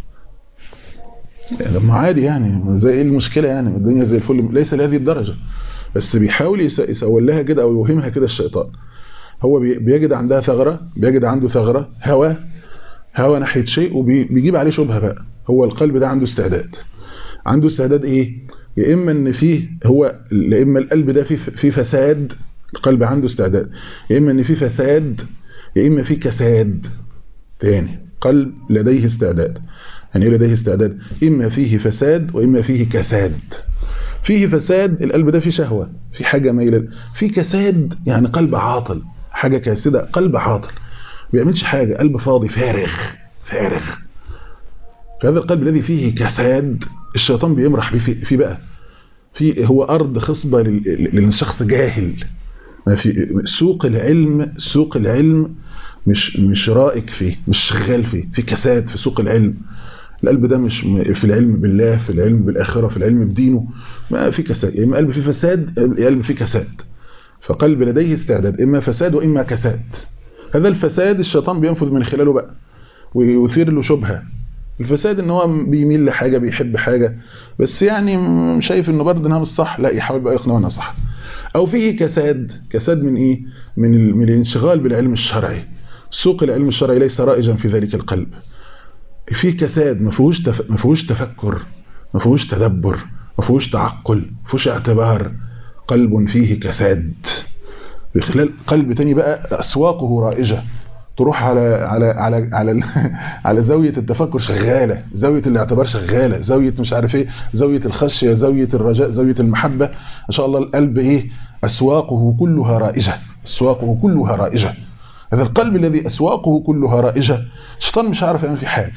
لما عادي يعني زي ايه المشكله يعني الدنيا زي الفل ليس لهذه الدرجه بس بيحاول يسول لها كده او يوهمها كده الشيطان هو بيجد عندها ثغره بيجد عنده ثغره هوى هوى ناحيه شيء وبيجيب عليه شبهه بقى هو القلب ده عنده استعداد عنده استعداد ايه يا اما ان فيه هو يا اما القلب ده فيه فيه فساد القلب عنده استعداد يا اما ان فيه فساد يا اما فيه كساد تاني قلب لديه استعداد يعني ايه لديه استعداد اما فيه فساد واما فيه كساد فيه فساد القلب ده فيه شهوه في حاجه مايله في كساد يعني قلب عاطل حاجه كاسده قلب عاطل ما بيعملش حاجه قلب فاضي فارغ فارغ فهذا القلب الذي فيه كساد الشيطان بيمرح فيه بقى في هو أرض خصبة للشخص جاهل ما في سوق العلم سوق العلم مش مش رائق فيه مش شغال فيه في كساد في سوق العلم القلب ده مش في العلم بالله في العلم بالآخرة في العلم بدينه ما في كساد يا إما قلب فيه فساد يا قلب فيه كساد فقلب لديه استعداد إما فساد وإما كساد هذا الفساد الشيطان بينفذ من خلاله بقى ويثير له شبهة الفساد ان هو بيميل لحاجة بيحب حاجة بس يعني شايف انه برضه انها مش صح لا يحاول بقى يقنعه انها صح او فيه كساد كساد من ايه من, من الانشغال بالعلم الشرعي سوق العلم الشرعي ليس رائجا في ذلك القلب فيه كساد ما فيهوش تف... ما فيهوش تفكر ما فيهوش تدبر ما فيهوش تعقل ما فيهوش اعتبار قلب فيه كساد بخلال قلب تاني بقى اسواقه رائجه تروح على على على على على زاويه التفكر شغاله زاويه الاعتبار شغاله زاويه مش عارف ايه زاويه الخشيه زاويه الرجاء زاويه المحبه ما شاء الله القلب ايه اسواقه كلها رائجه اسواقه كلها رائجه هذا القلب الذي اسواقه كلها رائجه الشيطان مش عارف يعمل فيه حاجه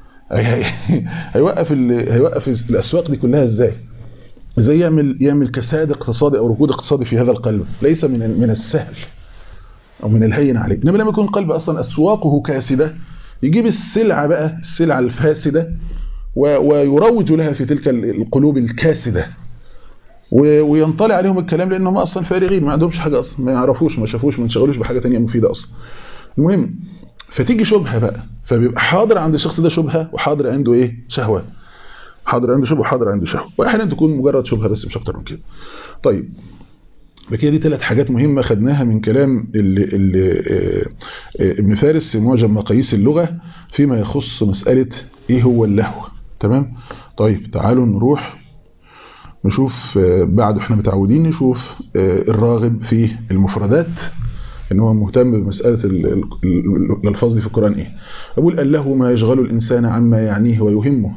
هيوقف هيوقف الاسواق دي كلها ازاي ازاي يعمل يعمل كساد اقتصادي او ركود اقتصادي في هذا القلب ليس من من السهل او من الهين عليه انما لما يكون قلب اصلا اسواقه كاسده يجيب السلعه بقى السلعه الفاسده ويروج لها في تلك القلوب الكاسده وينطلع عليهم الكلام لانهم اصلا فارغين ما عندهمش حاجه اصلا ما يعرفوش ما شافوش ما انشغلوش بحاجه ثانيه مفيده اصلا المهم فتيجي شبهه بقى فبيبقى حاضر عند الشخص ده شبهه وحاضر عنده ايه شهوه حاضر عنده شبهه وحاضر عنده شهوه واحيانا تكون مجرد شبهه بس مش اكتر من كده طيب بكده دي ثلاث حاجات مهمه خدناها من كلام اللي اللي ابن فارس في معجم مقاييس اللغه فيما يخص مساله ايه هو اللهو تمام طيب تعالوا نروح نشوف بعد احنا متعودين نشوف الراغب في المفردات ان هو مهتم بمساله الالفاظ دي في القران ايه اقول الله ما يشغل الانسان عما يعنيه ويهمه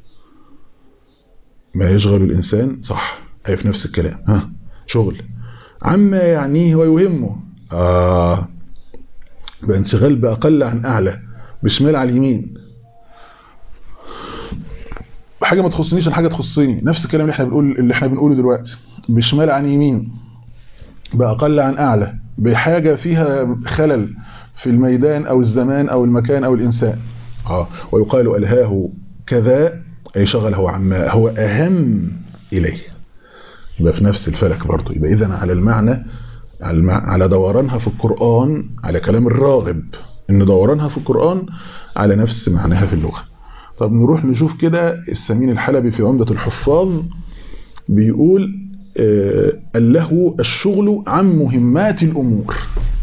ما يشغل الانسان صح اي في نفس الكلام ها شغل عما يعنيه ويهمه اه بانشغال باقل عن اعلى بشمال على اليمين حاجه ما تخصنيش الحاجه تخصني نفس الكلام اللي احنا بنقول اللي احنا بنقوله دلوقتي بشمال عن يمين باقل عن اعلى بحاجه فيها خلل في الميدان او الزمان او المكان او الانسان اه ويقال الهاه كذا اي شغله عما هو اهم اليه يبقى في نفس الفلك برضه يبقى اذا على المعنى على, المع... على دورانها في القرآن على كلام الراغب ان دورانها في القرآن على نفس معناها في اللغة طب نروح نشوف كده السمين الحلبي في عمدة الحفاظ بيقول آه اللهو الشغل عن مهمات الأمور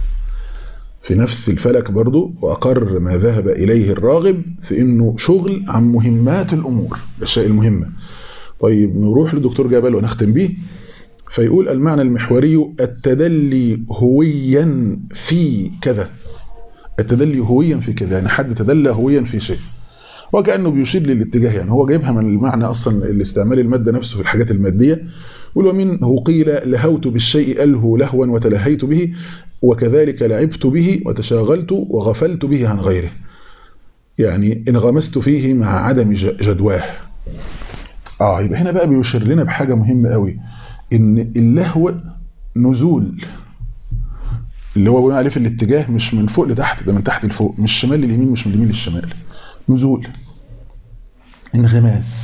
في نفس الفلك برضو وأقر ما ذهب إليه الراغب في أنه شغل عن مهمات الأمور الأشياء المهمة طيب نروح لدكتور جبل ونختم به فيقول المعنى المحوري التدلي هويا في كذا التدلي هويا في كذا يعني حد تدلى هويا في شيء وكأنه بيشير للاتجاه يعني هو جايبها من المعنى أصلا الاستعمال المادة نفسه في الحاجات المادية يقول ومنه قيل لهوت بالشيء ألهو لهوا وتلهيت به وكذلك لعبت به وتشاغلت وغفلت به عن غيره يعني انغمست فيه مع عدم جدواه اه يبقى هنا بقى بيشير لنا بحاجة مهمة قوي ان اللهو نزول اللي هو بيقول عليه في الاتجاه مش من فوق لتحت ده من تحت لفوق مش شمال لليمين مش من اليمين للشمال نزول انغماس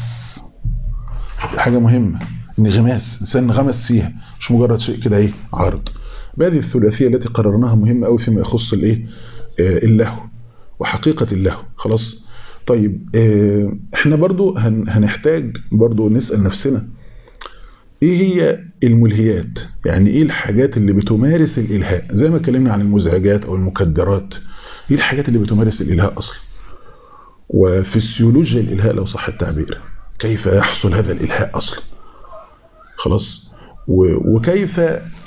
حاجة مهمة انغماس انسان انغمس فيها مش مجرد شيء كده ايه عارض هذه الثلاثية التي قررناها مهمة قوي فيما يخص الايه آه اللهو وحقيقة اللهو خلاص طيب آه احنا برضو هن هنحتاج برضو نسأل نفسنا ايه هي الملهيات يعني ايه الحاجات اللي بتمارس الالهاء زي ما اتكلمنا عن المزعجات او المكدرات ايه الحاجات اللي بتمارس الالهاء اصلا وفسيولوجيا الالهاء لو صح التعبير كيف يحصل هذا الالهاء اصلا خلاص وكيف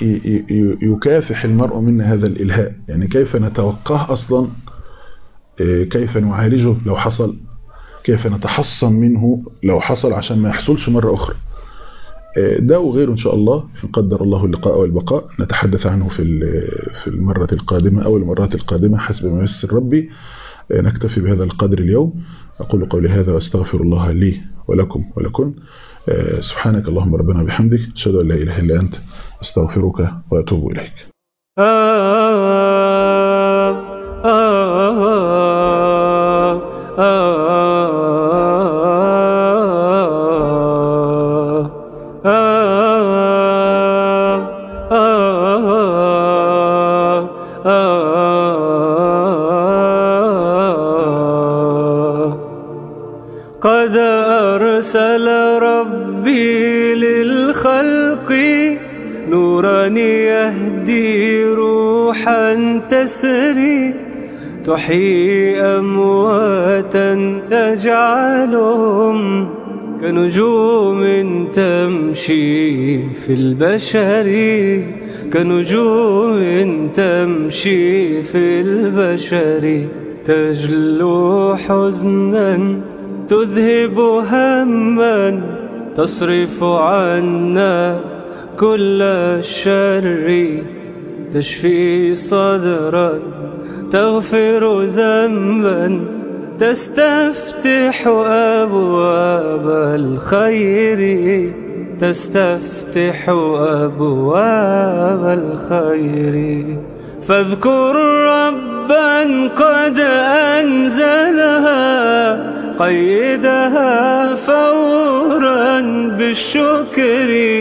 يكافح المرء منا هذا الالهاء يعني كيف نتوقاه اصلا كيف نعالجه لو حصل كيف نتحصن منه لو حصل عشان ما يحصلش مرة أخرى ده وغيره إن شاء الله إن قدر الله اللقاء والبقاء نتحدث عنه في في المرة القادمة أو المرات القادمة حسب ما يسر ربي نكتفي بهذا القدر اليوم أقول قولي هذا وأستغفر الله لي ولكم ولكن سبحانك اللهم ربنا بحمدك أشهد أن لا إله إلا أنت أستغفرك وأتوب إليك قد أرسل ربي للخلق نورا يهدي روحا تسري تحيي أمواتا تجعلهم كنجوم تمشي في البشر كنجوم تمشي في البشر تجلو حزنا تذهب هما تصرف عنا كل الشر تشفي صدرا تغفر ذنبا تستفتح أبواب الخير تستفتح أبواب الخير فاذكر ربا قد أنزلها قيدها فورا بالشكر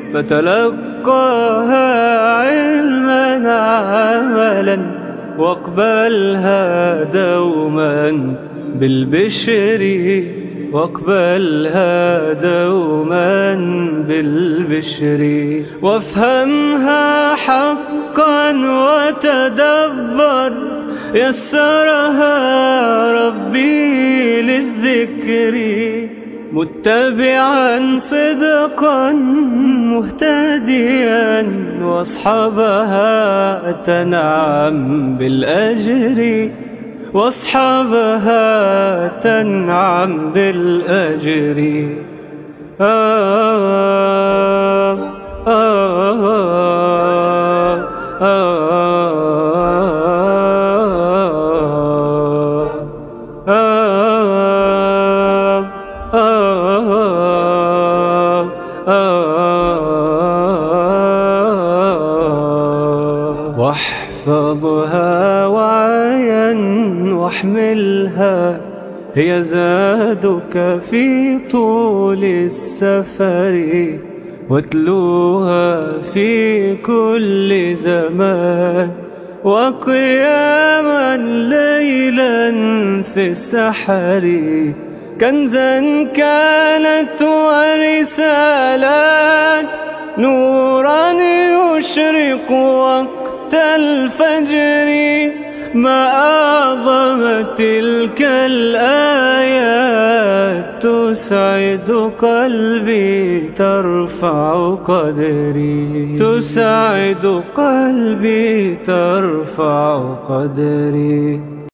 فتلقاها علما عملا واقبلها دوما بالبشر واقبلها دوما بالبشر وافهمها حقا وتدبر يسرها ربي للذكر متبعا صدقا مهتديا واصحابها تنعم بالأجر واصحابها تنعم بالأجر آه آه آه واحفظها وعيا واحملها هي زادك في طول السفر واتلوها في كل زمان وقياما ليلا في السحر كنزا كانت ورسالات نورا يشرق وقت الفجر ما أعظم تلك الآيات تسعد قلبي ترفع قدري تسعد قلبي ترفع قدري